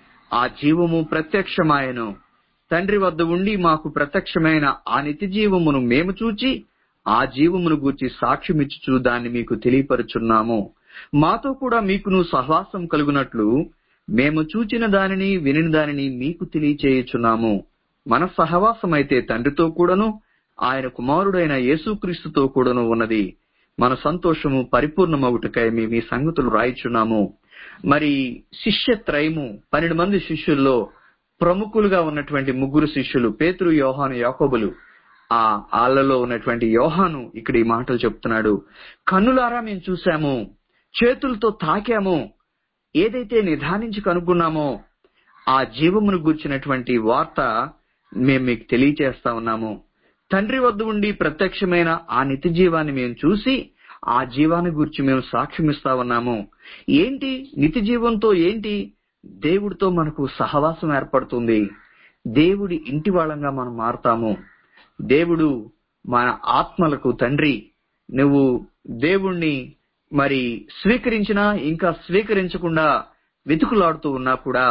ఆ జీవము ప్రత్యక్షమాయను తండ్రి వద్ద ఉండి మాకు ప్రత్యక్షమైన ఆ నిత్య జీవమును మేము చూచి ఆ జీవమును గూర్చి సాక్ష్యమిచ్చుచు దాన్ని మీకు తెలియపరుచున్నాము మాతో కూడా మీకును సహవాసం కలుగునట్లు మేము చూచిన దానిని వినిన దానిని మీకు తెలియచేయుచున్నాము మన సహవాసం అయితే తండ్రితో కూడాను ఆయన కుమారుడైన యేసుక్రీస్తుతో కూడాను ఉన్నది మన సంతోషము పరిపూర్ణమవుటకై మేము ఈ సంగతులు రాయిచున్నాము మరి శిష్యత్రయము పన్నెండు మంది శిష్యుల్లో ప్రముఖులుగా ఉన్నటువంటి ముగ్గురు శిష్యులు పేతురు యోహాను యాకోబులు ఆ ఆళ్లలో ఉన్నటువంటి యోహాను ఇక్కడ ఈ మాటలు చెప్తున్నాడు కన్నులారా మేము చూశాము చేతులతో తాకాము ఏదైతే నిధానించి కనుక్కున్నామో ఆ జీవమును గూర్చినటువంటి వార్త మేము మీకు తెలియచేస్తా ఉన్నాము తండ్రి వద్ద ఉండి ప్రత్యక్షమైన ఆ నిత్య జీవాన్ని మేము చూసి ఆ జీవాన్ని గురించి మేము సాక్ష్యమిస్తా ఉన్నాము ఏంటి నిత్య జీవంతో ఏంటి దేవుడితో మనకు సహవాసం ఏర్పడుతుంది దేవుడి ఇంటి వాళ్ళంగా మనం మారుతాము దేవుడు మన ఆత్మలకు తండ్రి నువ్వు దేవుణ్ణి మరి స్వీకరించినా ఇంకా స్వీకరించకుండా వెతుకులాడుతూ ఉన్నా కూడా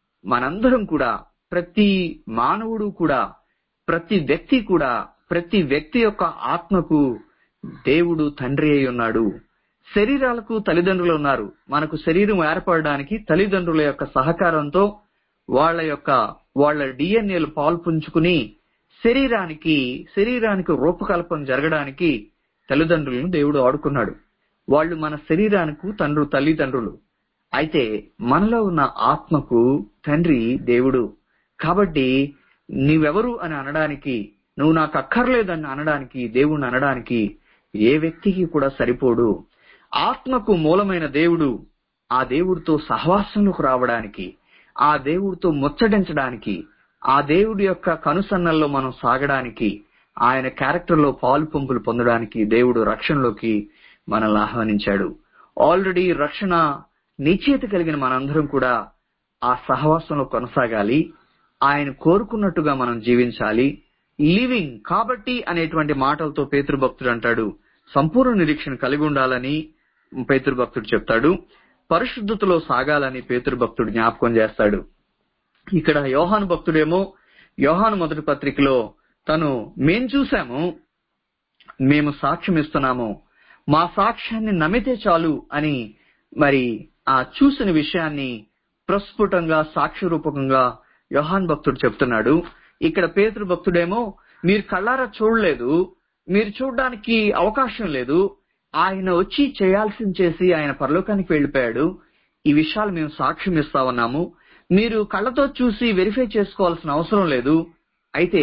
మనందరం కూడా ప్రతి మానవుడు కూడా ప్రతి వ్యక్తి కూడా ప్రతి వ్యక్తి యొక్క ఆత్మకు దేవుడు తండ్రి అయి ఉన్నాడు శరీరాలకు తల్లిదండ్రులు ఉన్నారు మనకు శరీరం ఏర్పడడానికి తల్లిదండ్రుల యొక్క సహకారంతో వాళ్ళ యొక్క వాళ్ళ డిఎన్ఏలు పాల్పంచుకుని శరీరానికి శరీరానికి రూపకల్పన జరగడానికి తల్లిదండ్రులను దేవుడు ఆడుకున్నాడు వాళ్ళు మన శరీరానికి తండ్రు తల్లిదండ్రులు అయితే మనలో ఉన్న ఆత్మకు తండ్రి దేవుడు కాబట్టి నీవెవరు అని అనడానికి నువ్వు నాకు అక్కర్లేదని అనడానికి దేవుణ్ణి అనడానికి ఏ వ్యక్తికి కూడా సరిపోడు ఆత్మకు మూలమైన దేవుడు ఆ దేవుడితో సహవాసంలోకి రావడానికి ఆ దేవుడితో ముచ్చటించడానికి ఆ దేవుడి యొక్క కనుసన్నల్లో మనం సాగడానికి ఆయన క్యారెక్టర్ లో పాలు పంపులు పొందడానికి దేవుడు రక్షణలోకి మనల్ని ఆహ్వానించాడు ఆల్రెడీ రక్షణ నిశ్చయిత కలిగిన మనందరం కూడా ఆ సహవాసంలో కొనసాగాలి ఆయన కోరుకున్నట్టుగా మనం జీవించాలి లివింగ్ కాబట్టి అనేటువంటి మాటలతో పేతృభక్తుడు అంటాడు సంపూర్ణ నిరీక్షణ కలిగి ఉండాలని పేతృభక్తుడు చెప్తాడు పరిశుద్ధతలో సాగాలని పేతృభక్తుడు జ్ఞాపకం చేస్తాడు ఇక్కడ యోహాను భక్తుడేమో యోహాను మొదటి పత్రికలో తను మేం చూసాము మేము సాక్ష్యం ఇస్తున్నాము మా సాక్ష్యాన్ని నమ్మితే చాలు అని మరి ఆ చూసిన విషయాన్ని ప్రస్ఫుటంగా సాక్ష్య రూపకంగా యోహాన్ భక్తుడు చెప్తున్నాడు ఇక్కడ పేతృ భక్తుడేమో మీరు కళ్ళారా చూడలేదు మీరు చూడడానికి అవకాశం లేదు ఆయన వచ్చి చేయాల్సింది చేసి ఆయన పరలోకానికి వెళ్ళిపోయాడు ఈ విషయాలు మేము సాక్ష్యం ఇస్తా ఉన్నాము మీరు కళ్ళతో చూసి వెరిఫై చేసుకోవాల్సిన అవసరం లేదు అయితే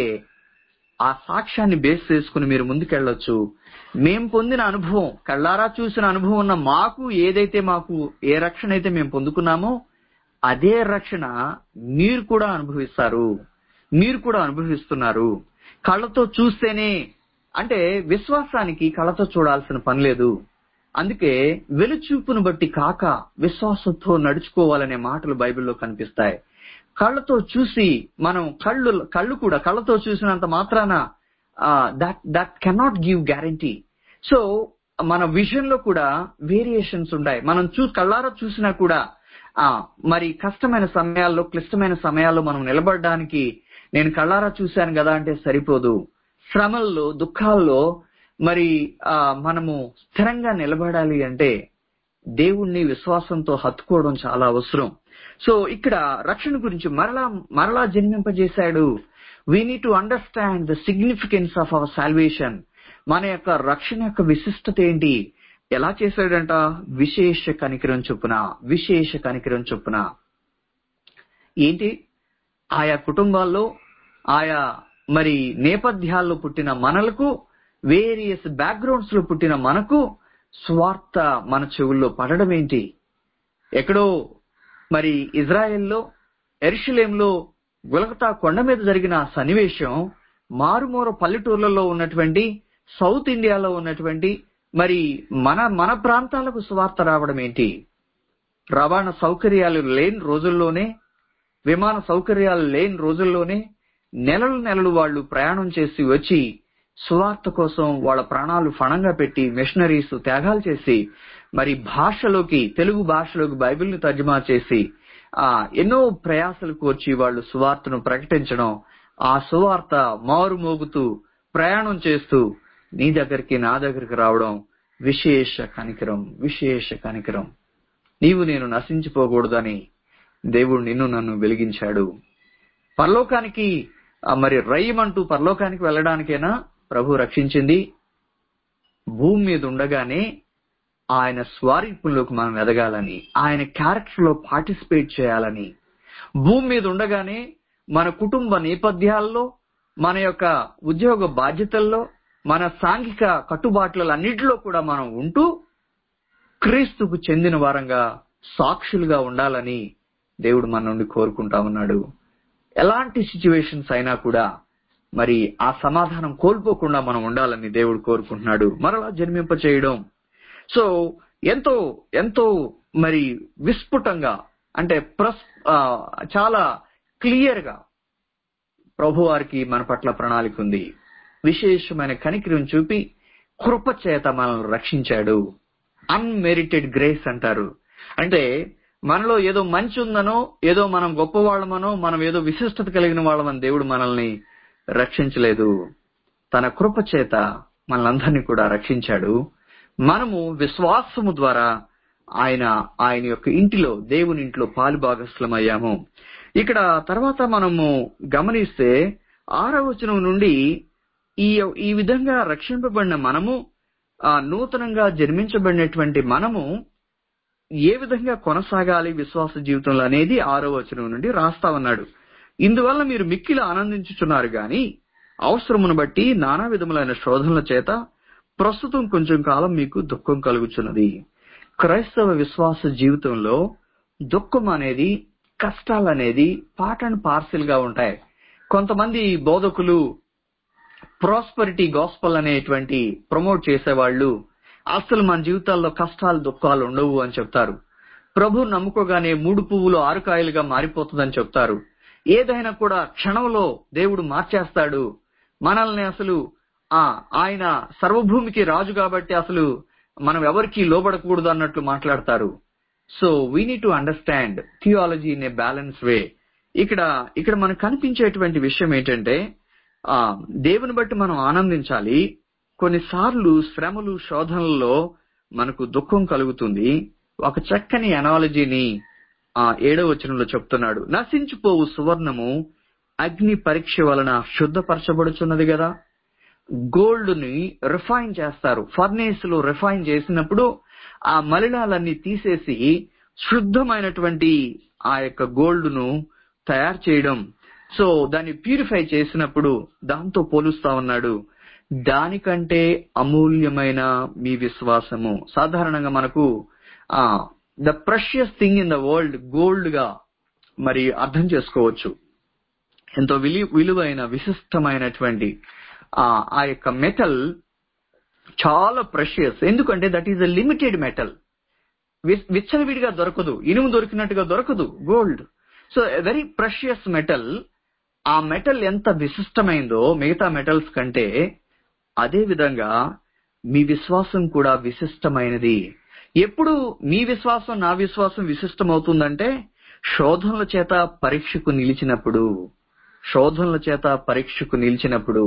ఆ సాక్ష్యాన్ని బేస్ చేసుకుని మీరు ముందుకెళ్ళొచ్చు మేం పొందిన అనుభవం కళ్ళారా చూసిన అనుభవం ఉన్న మాకు ఏదైతే మాకు ఏ రక్షణ అయితే మేము పొందుకున్నామో అదే రక్షణ మీరు కూడా అనుభవిస్తారు మీరు కూడా అనుభవిస్తున్నారు కళ్ళతో చూస్తేనే అంటే విశ్వాసానికి కళ్ళతో చూడాల్సిన పని లేదు అందుకే వెలుచూపును బట్టి కాక విశ్వాసంతో నడుచుకోవాలనే మాటలు బైబిల్లో కనిపిస్తాయి కళ్ళతో చూసి మనం కళ్ళు కళ్ళు కూడా కళ్ళతో చూసినంత మాత్రాన that that cannot give guarantee so మన విజన్ లో కూడా వేరియేషన్స్ ఉంటాయి మనం చూ కళ్ళారా చూసినా కూడా ఆ మరి కష్టమైన సమయాల్లో క్లిష్టమైన సమయాల్లో మనం నిలబడడానికి నేను కళ్ళారా చూశాను కదా అంటే సరిపోదు శ్రమల్లో దుఃఖాల్లో మరి ఆ మనము స్థిరంగా నిలబడాలి అంటే దేవుణ్ణి విశ్వాసంతో హత్తుకోవడం చాలా అవసరం సో ఇక్కడ రక్షణ గురించి మరలా మరలా జన్మింపజేశాడు we need to understand the significance of our salvation మన యొక్క రక్షణ యొక్క విశిష్టత ఏంటి ఎలా చేశాడంట విశేష కనికరం చొప్పున విశేష కనికరం చొప్పున ఏంటి ఆయా కుటుంబాల్లో ఆయా మరి నేపథ్యాల్లో పుట్టిన మనలకు వేరియస్ బ్యాక్గ్రౌండ్స్ లో పుట్టిన మనకు స్వార్థ మన చెవుల్లో పడడం ఏంటి ఎక్కడో మరి ఇజ్రాయెల్లో ఎరుషులేంలో గులకతా కొండ మీద జరిగిన సన్నివేశం మారుమూర పల్లెటూర్లలో ఉన్నటువంటి సౌత్ ఇండియాలో ఉన్నటువంటి మరి మన మన ప్రాంతాలకు స్వార్థ రావడం ఏంటి రవాణా సౌకర్యాలు లేని రోజుల్లోనే విమాన సౌకర్యాలు లేని రోజుల్లోనే నెలలు నెలలు వాళ్ళు ప్రయాణం చేసి వచ్చి సువార్త కోసం వాళ్ళ ప్రాణాలు ఫణంగా పెట్టి మిషనరీస్ త్యాగాలు చేసి మరి భాషలోకి తెలుగు భాషలోకి బైబిల్ని తర్జుమా చేసి ఆ ఎన్నో ప్రయాసలు కోర్చి వాళ్ళు సువార్తను ప్రకటించడం ఆ సువార్త మారు మోగుతూ ప్రయాణం చేస్తూ నీ దగ్గరికి నా దగ్గరికి రావడం విశేష కనికరం విశేష కనికరం నీవు నేను నశించిపోకూడదని దేవుడు నిన్ను నన్ను వెలిగించాడు పరలోకానికి ఆ మరి రయ్యమంటూ పరలోకానికి వెళ్ళడానికైనా ప్రభు రక్షించింది భూమి మీద ఉండగానే ఆయన స్వారీపుల్లోకి మనం ఎదగాలని ఆయన క్యారెక్టర్ లో పార్టిసిపేట్ చేయాలని భూమి మీద ఉండగానే మన కుటుంబ నేపథ్యాల్లో మన యొక్క ఉద్యోగ బాధ్యతల్లో మన సాంఘిక కట్టుబాట్లన్నిటిలో కూడా మనం ఉంటూ క్రీస్తుకు చెందిన వారంగా సాక్షులుగా ఉండాలని దేవుడు మన నుండి కోరుకుంటా ఉన్నాడు ఎలాంటి సిచ్యువేషన్స్ అయినా కూడా మరి ఆ సమాధానం కోల్పోకుండా మనం ఉండాలని దేవుడు కోరుకుంటున్నాడు మరలా జన్మింప చేయడం సో ఎంతో ఎంతో మరి విస్ఫుటంగా అంటే ప్రస్ ఆ, చాలా క్లియర్ గా ప్రభు వారికి మన పట్ల ప్రణాళిక ఉంది విశేషమైన కనికరం చూపి కృప చేత మనల్ని రక్షించాడు అన్మెరిటెడ్ గ్రేస్ అంటారు అంటే మనలో ఏదో మంచి ఉందనో ఏదో మనం గొప్పవాళ్ళమనో మనం ఏదో విశిష్టత కలిగిన వాళ్ళమని దేవుడు మనల్ని రక్షించలేదు తన కృప చేత మనలందరినీ కూడా రక్షించాడు మనము విశ్వాసము ద్వారా ఆయన ఆయన యొక్క ఇంటిలో దేవుని ఇంట్లో పాలు భాగస్థలమయ్యాము ఇక్కడ తర్వాత మనము గమనిస్తే ఆరవ వచనం నుండి ఈ ఈ విధంగా రక్షింపబడిన మనము ఆ నూతనంగా జన్మించబడినటువంటి మనము ఏ విధంగా కొనసాగాలి విశ్వాస జీవితంలో అనేది ఆరో వచనం నుండి రాస్తా ఉన్నాడు ఇందువల్ల మీరు మిక్కిలి ఆనందించుచున్నారు గాని అవసరమును బట్టి నానా విధములైన శోధనల చేత ప్రస్తుతం కొంచెం కాలం మీకు దుఃఖం కలుగుచున్నది క్రైస్తవ విశ్వాస జీవితంలో దుఃఖం అనేది కష్టాలు అనేది పార్ట్ అండ్ పార్సిల్ గా ఉంటాయి కొంతమంది బోధకులు ప్రాస్పరిటీ గాస్పల్ అనేటువంటి ప్రమోట్ చేసేవాళ్ళు అసలు మన జీవితాల్లో కష్టాలు దుఃఖాలు ఉండవు అని చెప్తారు ప్రభు నమ్ముకోగానే మూడు పువ్వులు ఆరు కాయలుగా మారిపోతుందని చెప్తారు ఏదైనా కూడా క్షణంలో దేవుడు మార్చేస్తాడు మనల్ని అసలు ఆ ఆయన సర్వభూమికి రాజు కాబట్టి అసలు మనం ఎవరికి లోబడకూడదు అన్నట్లు మాట్లాడతారు so we need to understand theology in a balance way ఇక్కడ ఇక్కడ మనకు కనిపించేటువంటి విషయం ఏంటంటే ఆ దేవుని బట్టి మనం ఆనందించాలి కొన్నిసార్లు శ్రమలు శోధనలలో మనకు దుఃఖం కలుగుతుంది ఒక చక్కని అనాలజీని ఆ ఏడవ వచనంలో చెప్తున్నాడు నశించిపోవు సువర్ణము అగ్ని పరీక్ష వలన శుద్ధపరచబడుచున్నది కదా గోల్డ్ ని రిఫైన్ చేస్తారు ఫర్నేస్ లో రిఫైన్ చేసినప్పుడు ఆ మలినాలన్నీ తీసేసి శుద్ధమైనటువంటి ఆ యొక్క గోల్డ్ ను తయారు చేయడం సో దాన్ని ప్యూరిఫై చేసినప్పుడు దాంతో పోలుస్తా ఉన్నాడు దానికంటే అమూల్యమైన మీ విశ్వాసము సాధారణంగా మనకు ఆ the precious thing in the world gold గా మరి అర్థం చేసుకోవచ్చు ఎంతో విలు విలువైన విశిష్టమైనటువంటి ఆ ఆ యొక్క మెటల్ చాలా ప్రెషియస్ ఎందుకంటే that is a limited metal విచ్చలవిడిగా దొరకదు ఇనుము దొరికినట్టుగా దొరకదు gold so very precious metal ఆ మెటల్ ఎంత విశిష్టమైందో మిగతా మెటల్స్ కంటే అదే విధంగా మీ విశ్వాసం కూడా విశిష్టమైనది ఎప్పుడు మీ విశ్వాసం నా విశ్వాసం విశిష్టమవుతుందంటే శోధనల చేత పరీక్షకు నిలిచినప్పుడు శోధనల చేత పరీక్షకు నిలిచినప్పుడు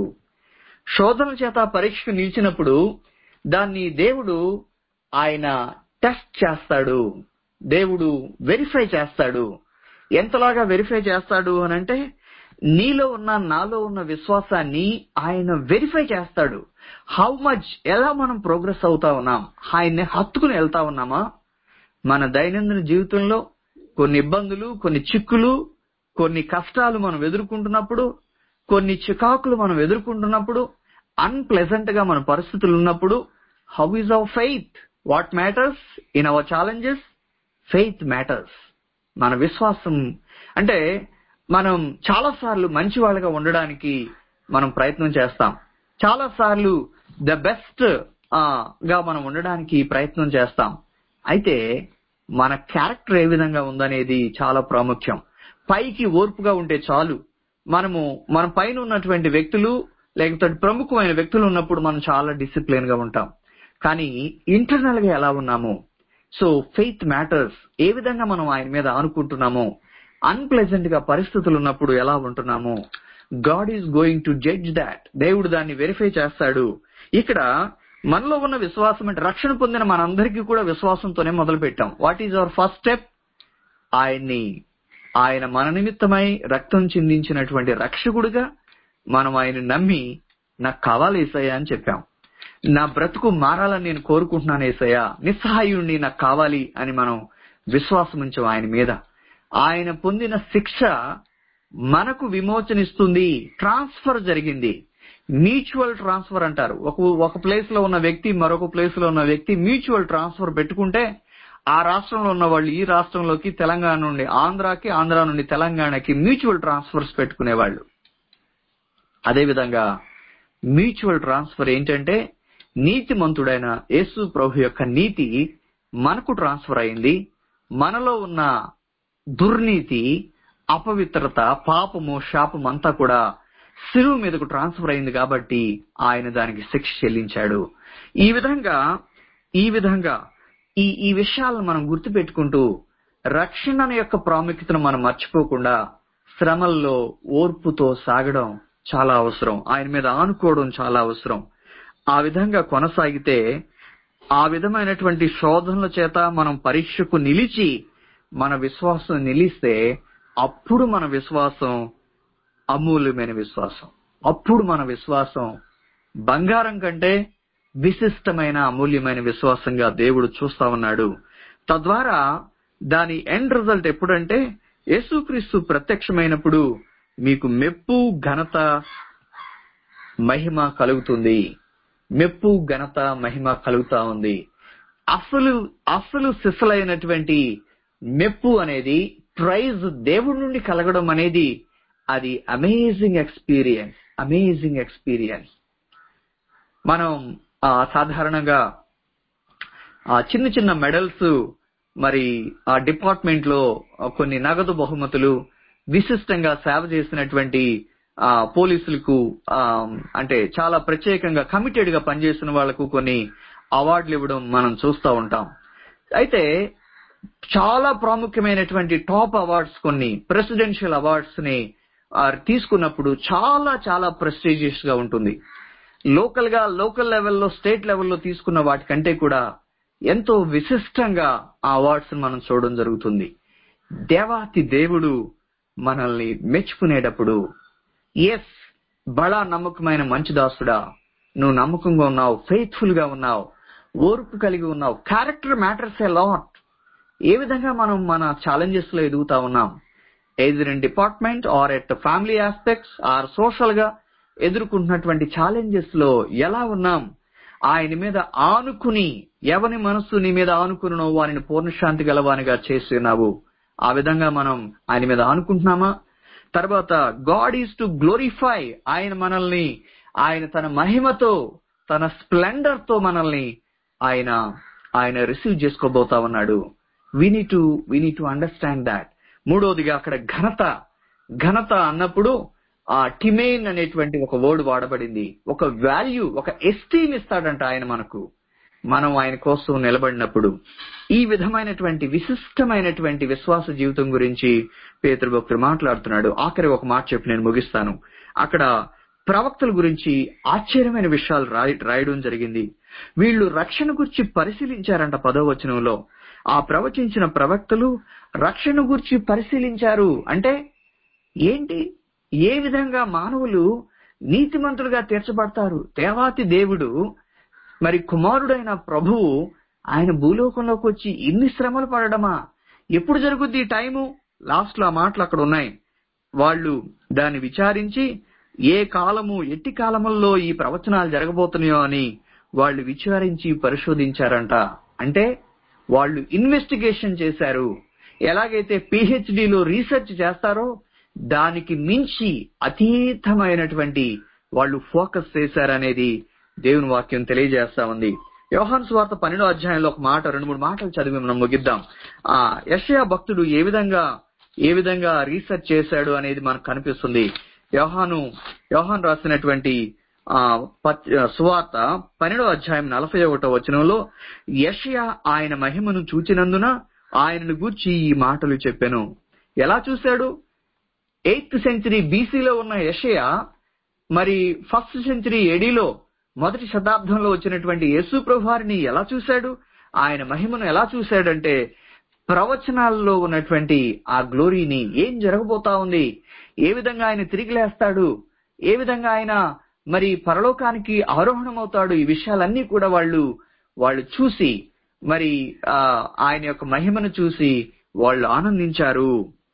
శోధనల చేత పరీక్షకు నిలిచినప్పుడు దాన్ని దేవుడు ఆయన టెస్ట్ చేస్తాడు దేవుడు వెరిఫై చేస్తాడు ఎంతలాగా వెరిఫై చేస్తాడు అని అంటే నీలో ఉన్న నాలో ఉన్న విశ్వాసాన్ని ఆయన వెరిఫై చేస్తాడు హౌ మచ్ ఎలా మనం ప్రోగ్రెస్ అవుతా ఉన్నాం ఆయన్ని హత్తుకుని వెళ్తా ఉన్నామా మన దైనందిన జీవితంలో కొన్ని ఇబ్బందులు కొన్ని చిక్కులు కొన్ని కష్టాలు మనం ఎదుర్కొంటున్నప్పుడు కొన్ని చికాకులు మనం ఎదుర్కొంటున్నప్పుడు అన్ప్లెజెంట్ గా మన పరిస్థితులు ఉన్నప్పుడు how is our faith what matters in our challenges faith matters మన విశ్వాసం అంటే మనం చాలా సార్లు మంచి వాళ్ళగా ఉండడానికి మనం ప్రయత్నం చేస్తాం చాలా సార్లు ద బెస్ట్ గా మనం ఉండడానికి ప్రయత్నం చేస్తాం అయితే మన క్యారెక్టర్ ఏ విధంగా ఉందనేది చాలా ప్రాముఖ్యం పైకి ఓర్పుగా ఉంటే చాలు మనము మన పైన ఉన్నటువంటి వ్యక్తులు లేకపోతే ప్రముఖమైన వ్యక్తులు ఉన్నప్పుడు మనం చాలా డిసిప్లిన్ గా ఉంటాం కానీ ఇంటర్నల్ గా ఎలా ఉన్నాము సో ఫెయిత్ మ్యాటర్స్ ఏ విధంగా మనం ఆయన మీద ఆనుకుంటున్నామో అన్ప్లెజెంట్ గా పరిస్థితులు ఉన్నప్పుడు ఎలా ఉంటున్నామో God is going to judge that దేవుడు దాన్ని వెరిఫై చేస్తాడు ఇక్కడ మనలో ఉన్న విశ్వాసం అంటే రక్షణ పొందిన మనందరికీ కూడా విశ్వాసంతోనే మొదలు పెట్టాం what is our first step ఆయన్ని ఆయన మన నిమిత్తమై రక్తం చిందించినటువంటి రక్షకుడిగా మనం ఆయన నమ్మి నాకు కావాలి ఏసయ్య అని చెప్పాం నా బ్రతుకు మారాలని నేను కోరుకుంటున్నాను ఏసయ్య నిస్సహాయుణ్ణి నాకు కావాలి అని మనం విశ్వాసం ఉంచాం ఆయన మీద ఆయన పొందిన శిక్ష మనకు విమోచనిస్తుంది ట్రాన్స్ఫర్ జరిగింది మ్యూచువల్ ట్రాన్స్ఫర్ అంటారు ఒక ఒక ప్లేస్ లో ఉన్న వ్యక్తి మరొక ప్లేస్ లో ఉన్న వ్యక్తి మ్యూచువల్ ట్రాన్స్ఫర్ పెట్టుకుంటే ఆ రాష్ట్రంలో ఉన్న వాళ్ళు ఈ రాష్ట్రంలోకి తెలంగాణ నుండి ఆంధ్రాకి ఆంధ్ర నుండి తెలంగాణకి మ్యూచువల్ ట్రాన్స్ఫర్స్ పెట్టుకునేవాళ్ళు అదేవిధంగా మ్యూచువల్ ట్రాన్స్ఫర్ ఏంటంటే నీతిమంతుడైన యేసు ప్రభు యొక్క నీతి మనకు ట్రాన్స్ఫర్ అయింది మనలో ఉన్న దుర్నీతి అపవిత్రత పాపము శాపం అంతా కూడా శిలువు మీదకు ట్రాన్స్ఫర్ అయింది కాబట్టి ఆయన దానికి శిక్ష చెల్లించాడు ఈ విధంగా ఈ విధంగా ఈ ఈ విషయాలను మనం గుర్తుపెట్టుకుంటూ రక్షణ యొక్క ప్రాముఖ్యతను మనం మర్చిపోకుండా శ్రమల్లో ఓర్పుతో సాగడం చాలా అవసరం ఆయన మీద ఆనుకోవడం చాలా అవసరం ఆ విధంగా కొనసాగితే ఆ విధమైనటువంటి శోధనల చేత మనం పరీక్షకు నిలిచి మన విశ్వాసం నిలిస్తే అప్పుడు మన విశ్వాసం అమూల్యమైన విశ్వాసం అప్పుడు మన విశ్వాసం బంగారం కంటే విశిష్టమైన అమూల్యమైన విశ్వాసంగా దేవుడు చూస్తా ఉన్నాడు తద్వారా దాని ఎండ్ రిజల్ట్ ఎప్పుడంటే యేసుక్రీస్తు ప్రత్యక్షమైనప్పుడు మీకు మెప్పు ఘనత మహిమ కలుగుతుంది మెప్పు ఘనత మహిమ కలుగుతా ఉంది అసలు అసలు సిసలైనటువంటి మెప్పు అనేది ప్రైజ్ దేవుడి నుండి కలగడం అనేది అది అమేజింగ్ ఎక్స్పీరియన్స్ అమేజింగ్ ఎక్స్పీరియన్స్ మనం ఆ, సాధారణంగా ఆ చిన్న చిన్న మెడల్స్ మరి ఆ డిపార్ట్మెంట్ లో కొన్ని నగదు బహుమతులు విశిష్టంగా సేవ చేసినటువంటి ఆ పోలీసులకు ఆ, అంటే చాలా ప్రత్యేకంగా కమిటెడ్ గా పనిచేసిన వాళ్లకు కొన్ని అవార్డులు ఇవ్వడం మనం చూస్తూ ఉంటాం అయితే చాలా ప్రాముఖ్యమైనటువంటి టాప్ అవార్డ్స్ కొన్ని ప్రెసిడెన్షియల్ అవార్డ్స్ ని ఆ, తీసుకున్నప్పుడు చాలా చాలా ప్రెస్టీజియస్ గా ఉంటుంది లోకల్ గా లోకల్ లెవెల్లో స్టేట్ లెవెల్లో తీసుకున్న వాటికంటే కూడా ఎంతో విశిష్టంగా ఆ అవార్డ్స్ మనం చూడడం జరుగుతుంది దేవాతి దేవుడు మనల్ని మెచ్చుకునేటప్పుడు ఎస్ బడా నమ్మకమైన మంచి దాసుడా నువ్వు నమ్మకంగా ఉన్నావు ఫెయిత్ఫుల్ గా ఉన్నావు ఓర్పు కలిగి ఉన్నావు క్యారెక్టర్ మ్యాటర్స్ ఏ లాట్ ఏ విధంగా మనం మన ఛాలెంజెస్ లో ఎదుగుతా ఉన్నాం either in department or at family aspects or social గా ఎదుర్కొంటున్నటువంటి ఛాలెంజెస్ లో ఎలా ఉన్నాం ఆయన మీద ఆనుకుని ఎవని మనస్సు నీ మీద ఆనుకునో వారిని పూర్ణశాంతి గలవానిగా చేస్తున్నావు ఆ విధంగా మనం ఆయన మీద ఆనుకుంటున్నామా తర్వాత గాడ్ ఈజ్ టు గ్లోరిఫై ఆయన మనల్ని ఆయన తన మహిమతో తన స్ప్లెండర్ తో మనల్ని ఆయన ఆయన రిసీవ్ చేసుకోబోతా ఉన్నాడు వి need to V need to understand that మూడోదిగా అక్కడ ఘనత ఘనత అన్నప్పుడు ఆ టిమెయిన్ అనేటువంటి ఒక వర్డ్ వాడబడింది ఒక వాల్యూ ఒక ఎస్టీమ్ ఇస్తాడంట ఆయన మనకు మనం ఆయన కోసం నిలబడినప్పుడు ఈ విధమైనటువంటి విశిష్టమైనటువంటి విశ్వాస జీవితం గురించి పేతృభక్తుడు మాట్లాడుతున్నాడు ఆఖరి ఒక మాట చెప్పి నేను ముగిస్తాను అక్కడ ప్రవక్తల గురించి ఆశ్చర్యమైన విషయాలు రాయ- రాయడం జరిగింది వీళ్ళు రక్షణ గురించి పరిశీలించారంట పదో వచనంలో ఆ ప్రవచించిన ప్రవక్తలు రక్షణ గురించి పరిశీలించారు అంటే ఏంటి ఏ విధంగా మానవులు నీతిమంతులుగా తీర్చబడతారు దేవాతి దేవుడు మరి కుమారుడైన ప్రభువు ఆయన భూలోకంలోకి వచ్చి ఇన్ని శ్రమలు పడడమా ఎప్పుడు జరుగుద్ది ఈ టైము లాస్ట్ లో ఆ మాటలు అక్కడ ఉన్నాయి వాళ్ళు దాన్ని విచారించి ఏ కాలము ఎట్టి కాలముల్లో ఈ ప్రవచనాలు జరగబోతున్నాయో అని వాళ్ళు విచారించి పరిశోధించారంట అంటే వాళ్ళు ఇన్వెస్టిగేషన్ చేశారు ఎలాగైతే పిహెచ్డిలో రీసెర్చ్ చేస్తారో దానికి మించి అతీతమైనటువంటి వాళ్ళు ఫోకస్ చేశారనేది దేవుని వాక్యం తెలియజేస్తా ఉంది యోహాన్ స్వార్థ పన్నెండో అధ్యాయంలో ఒక మాట రెండు మూడు మాటలు చదివి మనం ముగిద్దాం ఆ యషయా భక్తుడు ఏ విధంగా ఏ విధంగా రీసెర్చ్ చేశాడు అనేది మనకు కనిపిస్తుంది యోహాను యోహాన్ రాసినటువంటి ఆ పత్- సువార్త పన్నెండో అధ్యాయం నలభై ఒకటో వచనంలో యషయా ఆయన మహిమను చూచినందున ఆయనను గూర్చి ఈ మాటలు చెప్పాను ఎలా చూశాడు ఎయిత్ సెంచరీ బీసీలో ఉన్న యషయా మరి ఫస్ట్ సెంచరీ ఎడీలో మొదటి శతాబ్దంలో వచ్చినటువంటి యేసు ప్రభువారిని ఎలా చూశాడు ఆయన మహిమను ఎలా చూశాడంటే ప్రవచనాల్లో ఉన్నటువంటి ఆ గ్లోరీని ఏం జరగబోతా ఉంది ఏ విధంగా ఆయన తిరిగి లేస్తాడు ఏ విధంగా ఆయన మరి పరలోకానికి ఆరోహణం అవుతాడు ఈ విషయాలన్నీ కూడా వాళ్ళు వాళ్ళు చూసి మరి ఆ ఆయన యొక్క మహిమను చూసి వాళ్ళు ఆనందించారు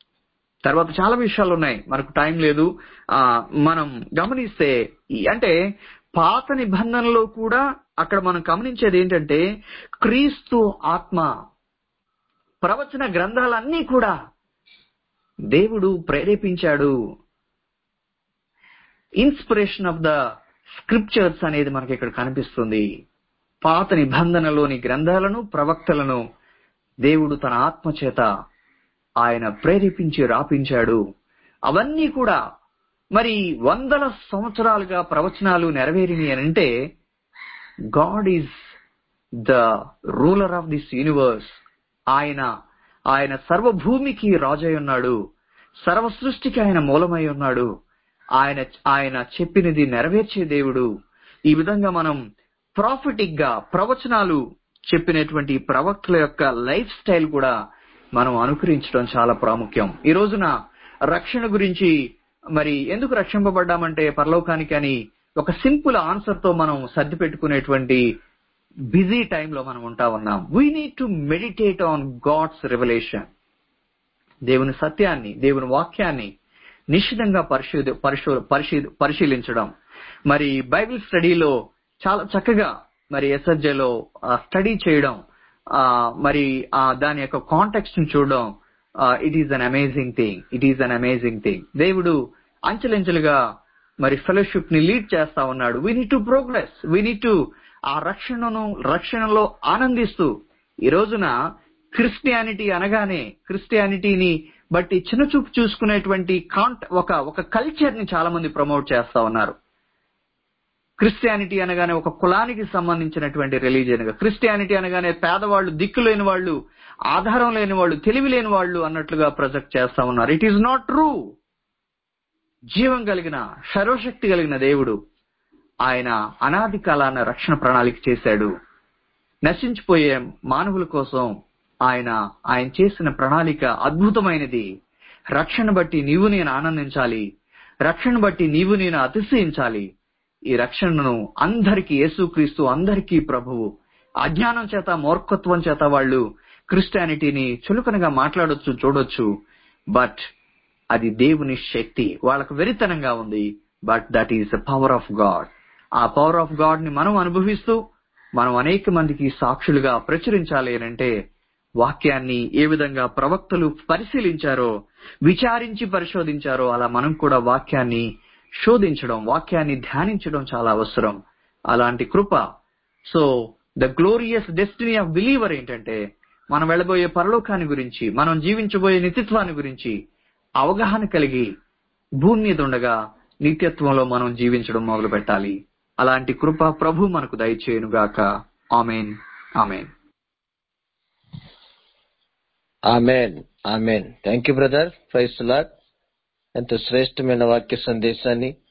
తర్వాత చాలా విషయాలు ఉన్నాయి మనకు టైం లేదు ఆ మనం గమనిస్తే ఈ- అంటే పాత నిబంధనలో కూడా అక్కడ మనం గమనించేది ఏంటంటే క్రీస్తు ఆత్మ ప్రవచన గ్రంథాలన్నీ కూడా దేవుడు ప్రేరేపించాడు ఇన్స్పిరేషన్ ఆఫ్ ద స్క్రిప్చర్స్ అనేది మనకి ఇక్కడ కనిపిస్తుంది పాత నిబంధనలోని గ్రంథాలను ప్రవక్తలను దేవుడు తన ఆత్మ చేత ఆయన ప్రేరేపించి రాపించాడు అవన్నీ కూడా మరి వందల సంవత్సరాలుగా ప్రవచనాలు నెరవేరిని అని అంటే God is the ruler of this universe ఆయన ఆయన సర్వభూమికి రాజై ఉన్నాడు సర్వ సృష్టికి ఆయన మూలమై ఉన్నాడు ఆయన ఆయన చెప్పినది నెరవేర్చే దేవుడు ఈ విధంగా మనం ప్రాఫిటిక్ గా ప్రవచనాలు చెప్పినటువంటి ప్రవక్తల యొక్క లైఫ్ స్టైల్ కూడా మనం అనుకరించడం చాలా ప్రాముఖ్యం ఈ రోజున రక్షణ గురించి మరి ఎందుకు రక్షింపబడ్డామంటే పరలోకానికి అని ఒక సింపుల్ ఆన్సర్ తో మనం సర్ది పెట్టుకునేటువంటి బిజీ టైంలో మనం ఉంటా ఉన్నాం we need to meditate on God's revolution దేవుని సత్యాన్ని దేవుని వాక్యాన్ని నిశ్చితంగా పరిశోధ పరిశో పరిశీ- పరిశీలించడం మరి బైబిల్ స్టడీలో చాలా చక్కగా మరి ఎస్ఎస్జేలో స్టడీ చేయడం ఆ, మరి ఆ దాని యొక్క కాంటెక్స్ట్ ని చూడడం it is an amazing thing it is an amazing thing దేవుడు అంచెలంచెలుగా మరి ఫెలోషిప్ ని లీడ్ చేస్తా ఉన్నాడు we need to progress we need to ఆ రక్షణను రక్షణలో ఆనందిస్తూ ఈ రోజున క్రిస్టియానిటీ అనగానే క్రిస్టియానిటీని బట్టి చిన్నచూపు చూసుకునేటువంటి కాంట్ ఒక ఒక కల్చర్ ని చాలా మంది ప్రమోట్ చేస్తా ఉన్నారు క్రిస్టియానిటీ అనగానే ఒక కులానికి సంబంధించినటువంటి రిలీజియన్ గా క్రిస్టియానిటీ అనగానే పేదవాళ్ళు దిక్కు లేని వాళ్ళు ఆధారం లేని వాళ్ళు తెలివి లేని వాళ్ళు అన్నట్లుగా ప్రొజెక్ట్ చేస్తా ఉన్నారు ఇట్ ఈస్ నాట్ ట్రూ జీవం కలిగిన సర్వశక్తి కలిగిన దేవుడు ఆయన అనాది కాలాన రక్షణ ప్రణాళిక చేశాడు నశించిపోయే మానవుల కోసం ఆయన ఆయన చేసిన ప్రణాళిక అద్భుతమైనది రక్షణ బట్టి నీవు నేను ఆనందించాలి రక్షణ బట్టి నీవు నేను అతిశయించాలి ఈ రక్షణను అందరికీ యేసుక్రీస్తు అందరికీ ప్రభువు అజ్ఞానం చేత మూర్ఖత్వం చేత వాళ్ళు క్రిస్టియానిటీని చులకనగా మాట్లాడొచ్చు చూడొచ్చు బట్ అది దేవుని శక్తి వాళ్ళకు వెరితనంగా ఉంది but that is the power of God ఆ పవర్ ఆఫ్ గాడ్ ని మనం అనుభవిస్తూ మనం అనేక మందికి సాక్షులుగా ప్రచురించాలి అని అంటే వాక్యాన్ని ఏ విధంగా ప్రవక్తలు పరిశీలించారో విచారించి పరిశోధించారో అలా మనం కూడా వాక్యాన్ని శోధించడం వాక్యాన్ని ధ్యానించడం చాలా అవసరం అలాంటి కృప so the glorious destiny of believer ఏంటంటే మనం వెళ్ళబోయే పరలోకాన్ని గురించి మనం జీవించబోయే నిత్యత్వాన్ని గురించి అవగాహన కలిగి భూమి మీద ఉండగా నిత్యత్వంలో మనం జీవించడం మొదలు పెట్టాలి అలాంటి కృప ప్రభు మనకు దయచేయునుగాక amen amen amen amen thank you brother praise Lord ఎంతో శ్రేష్టమైన వాక్య సందేశాన్ని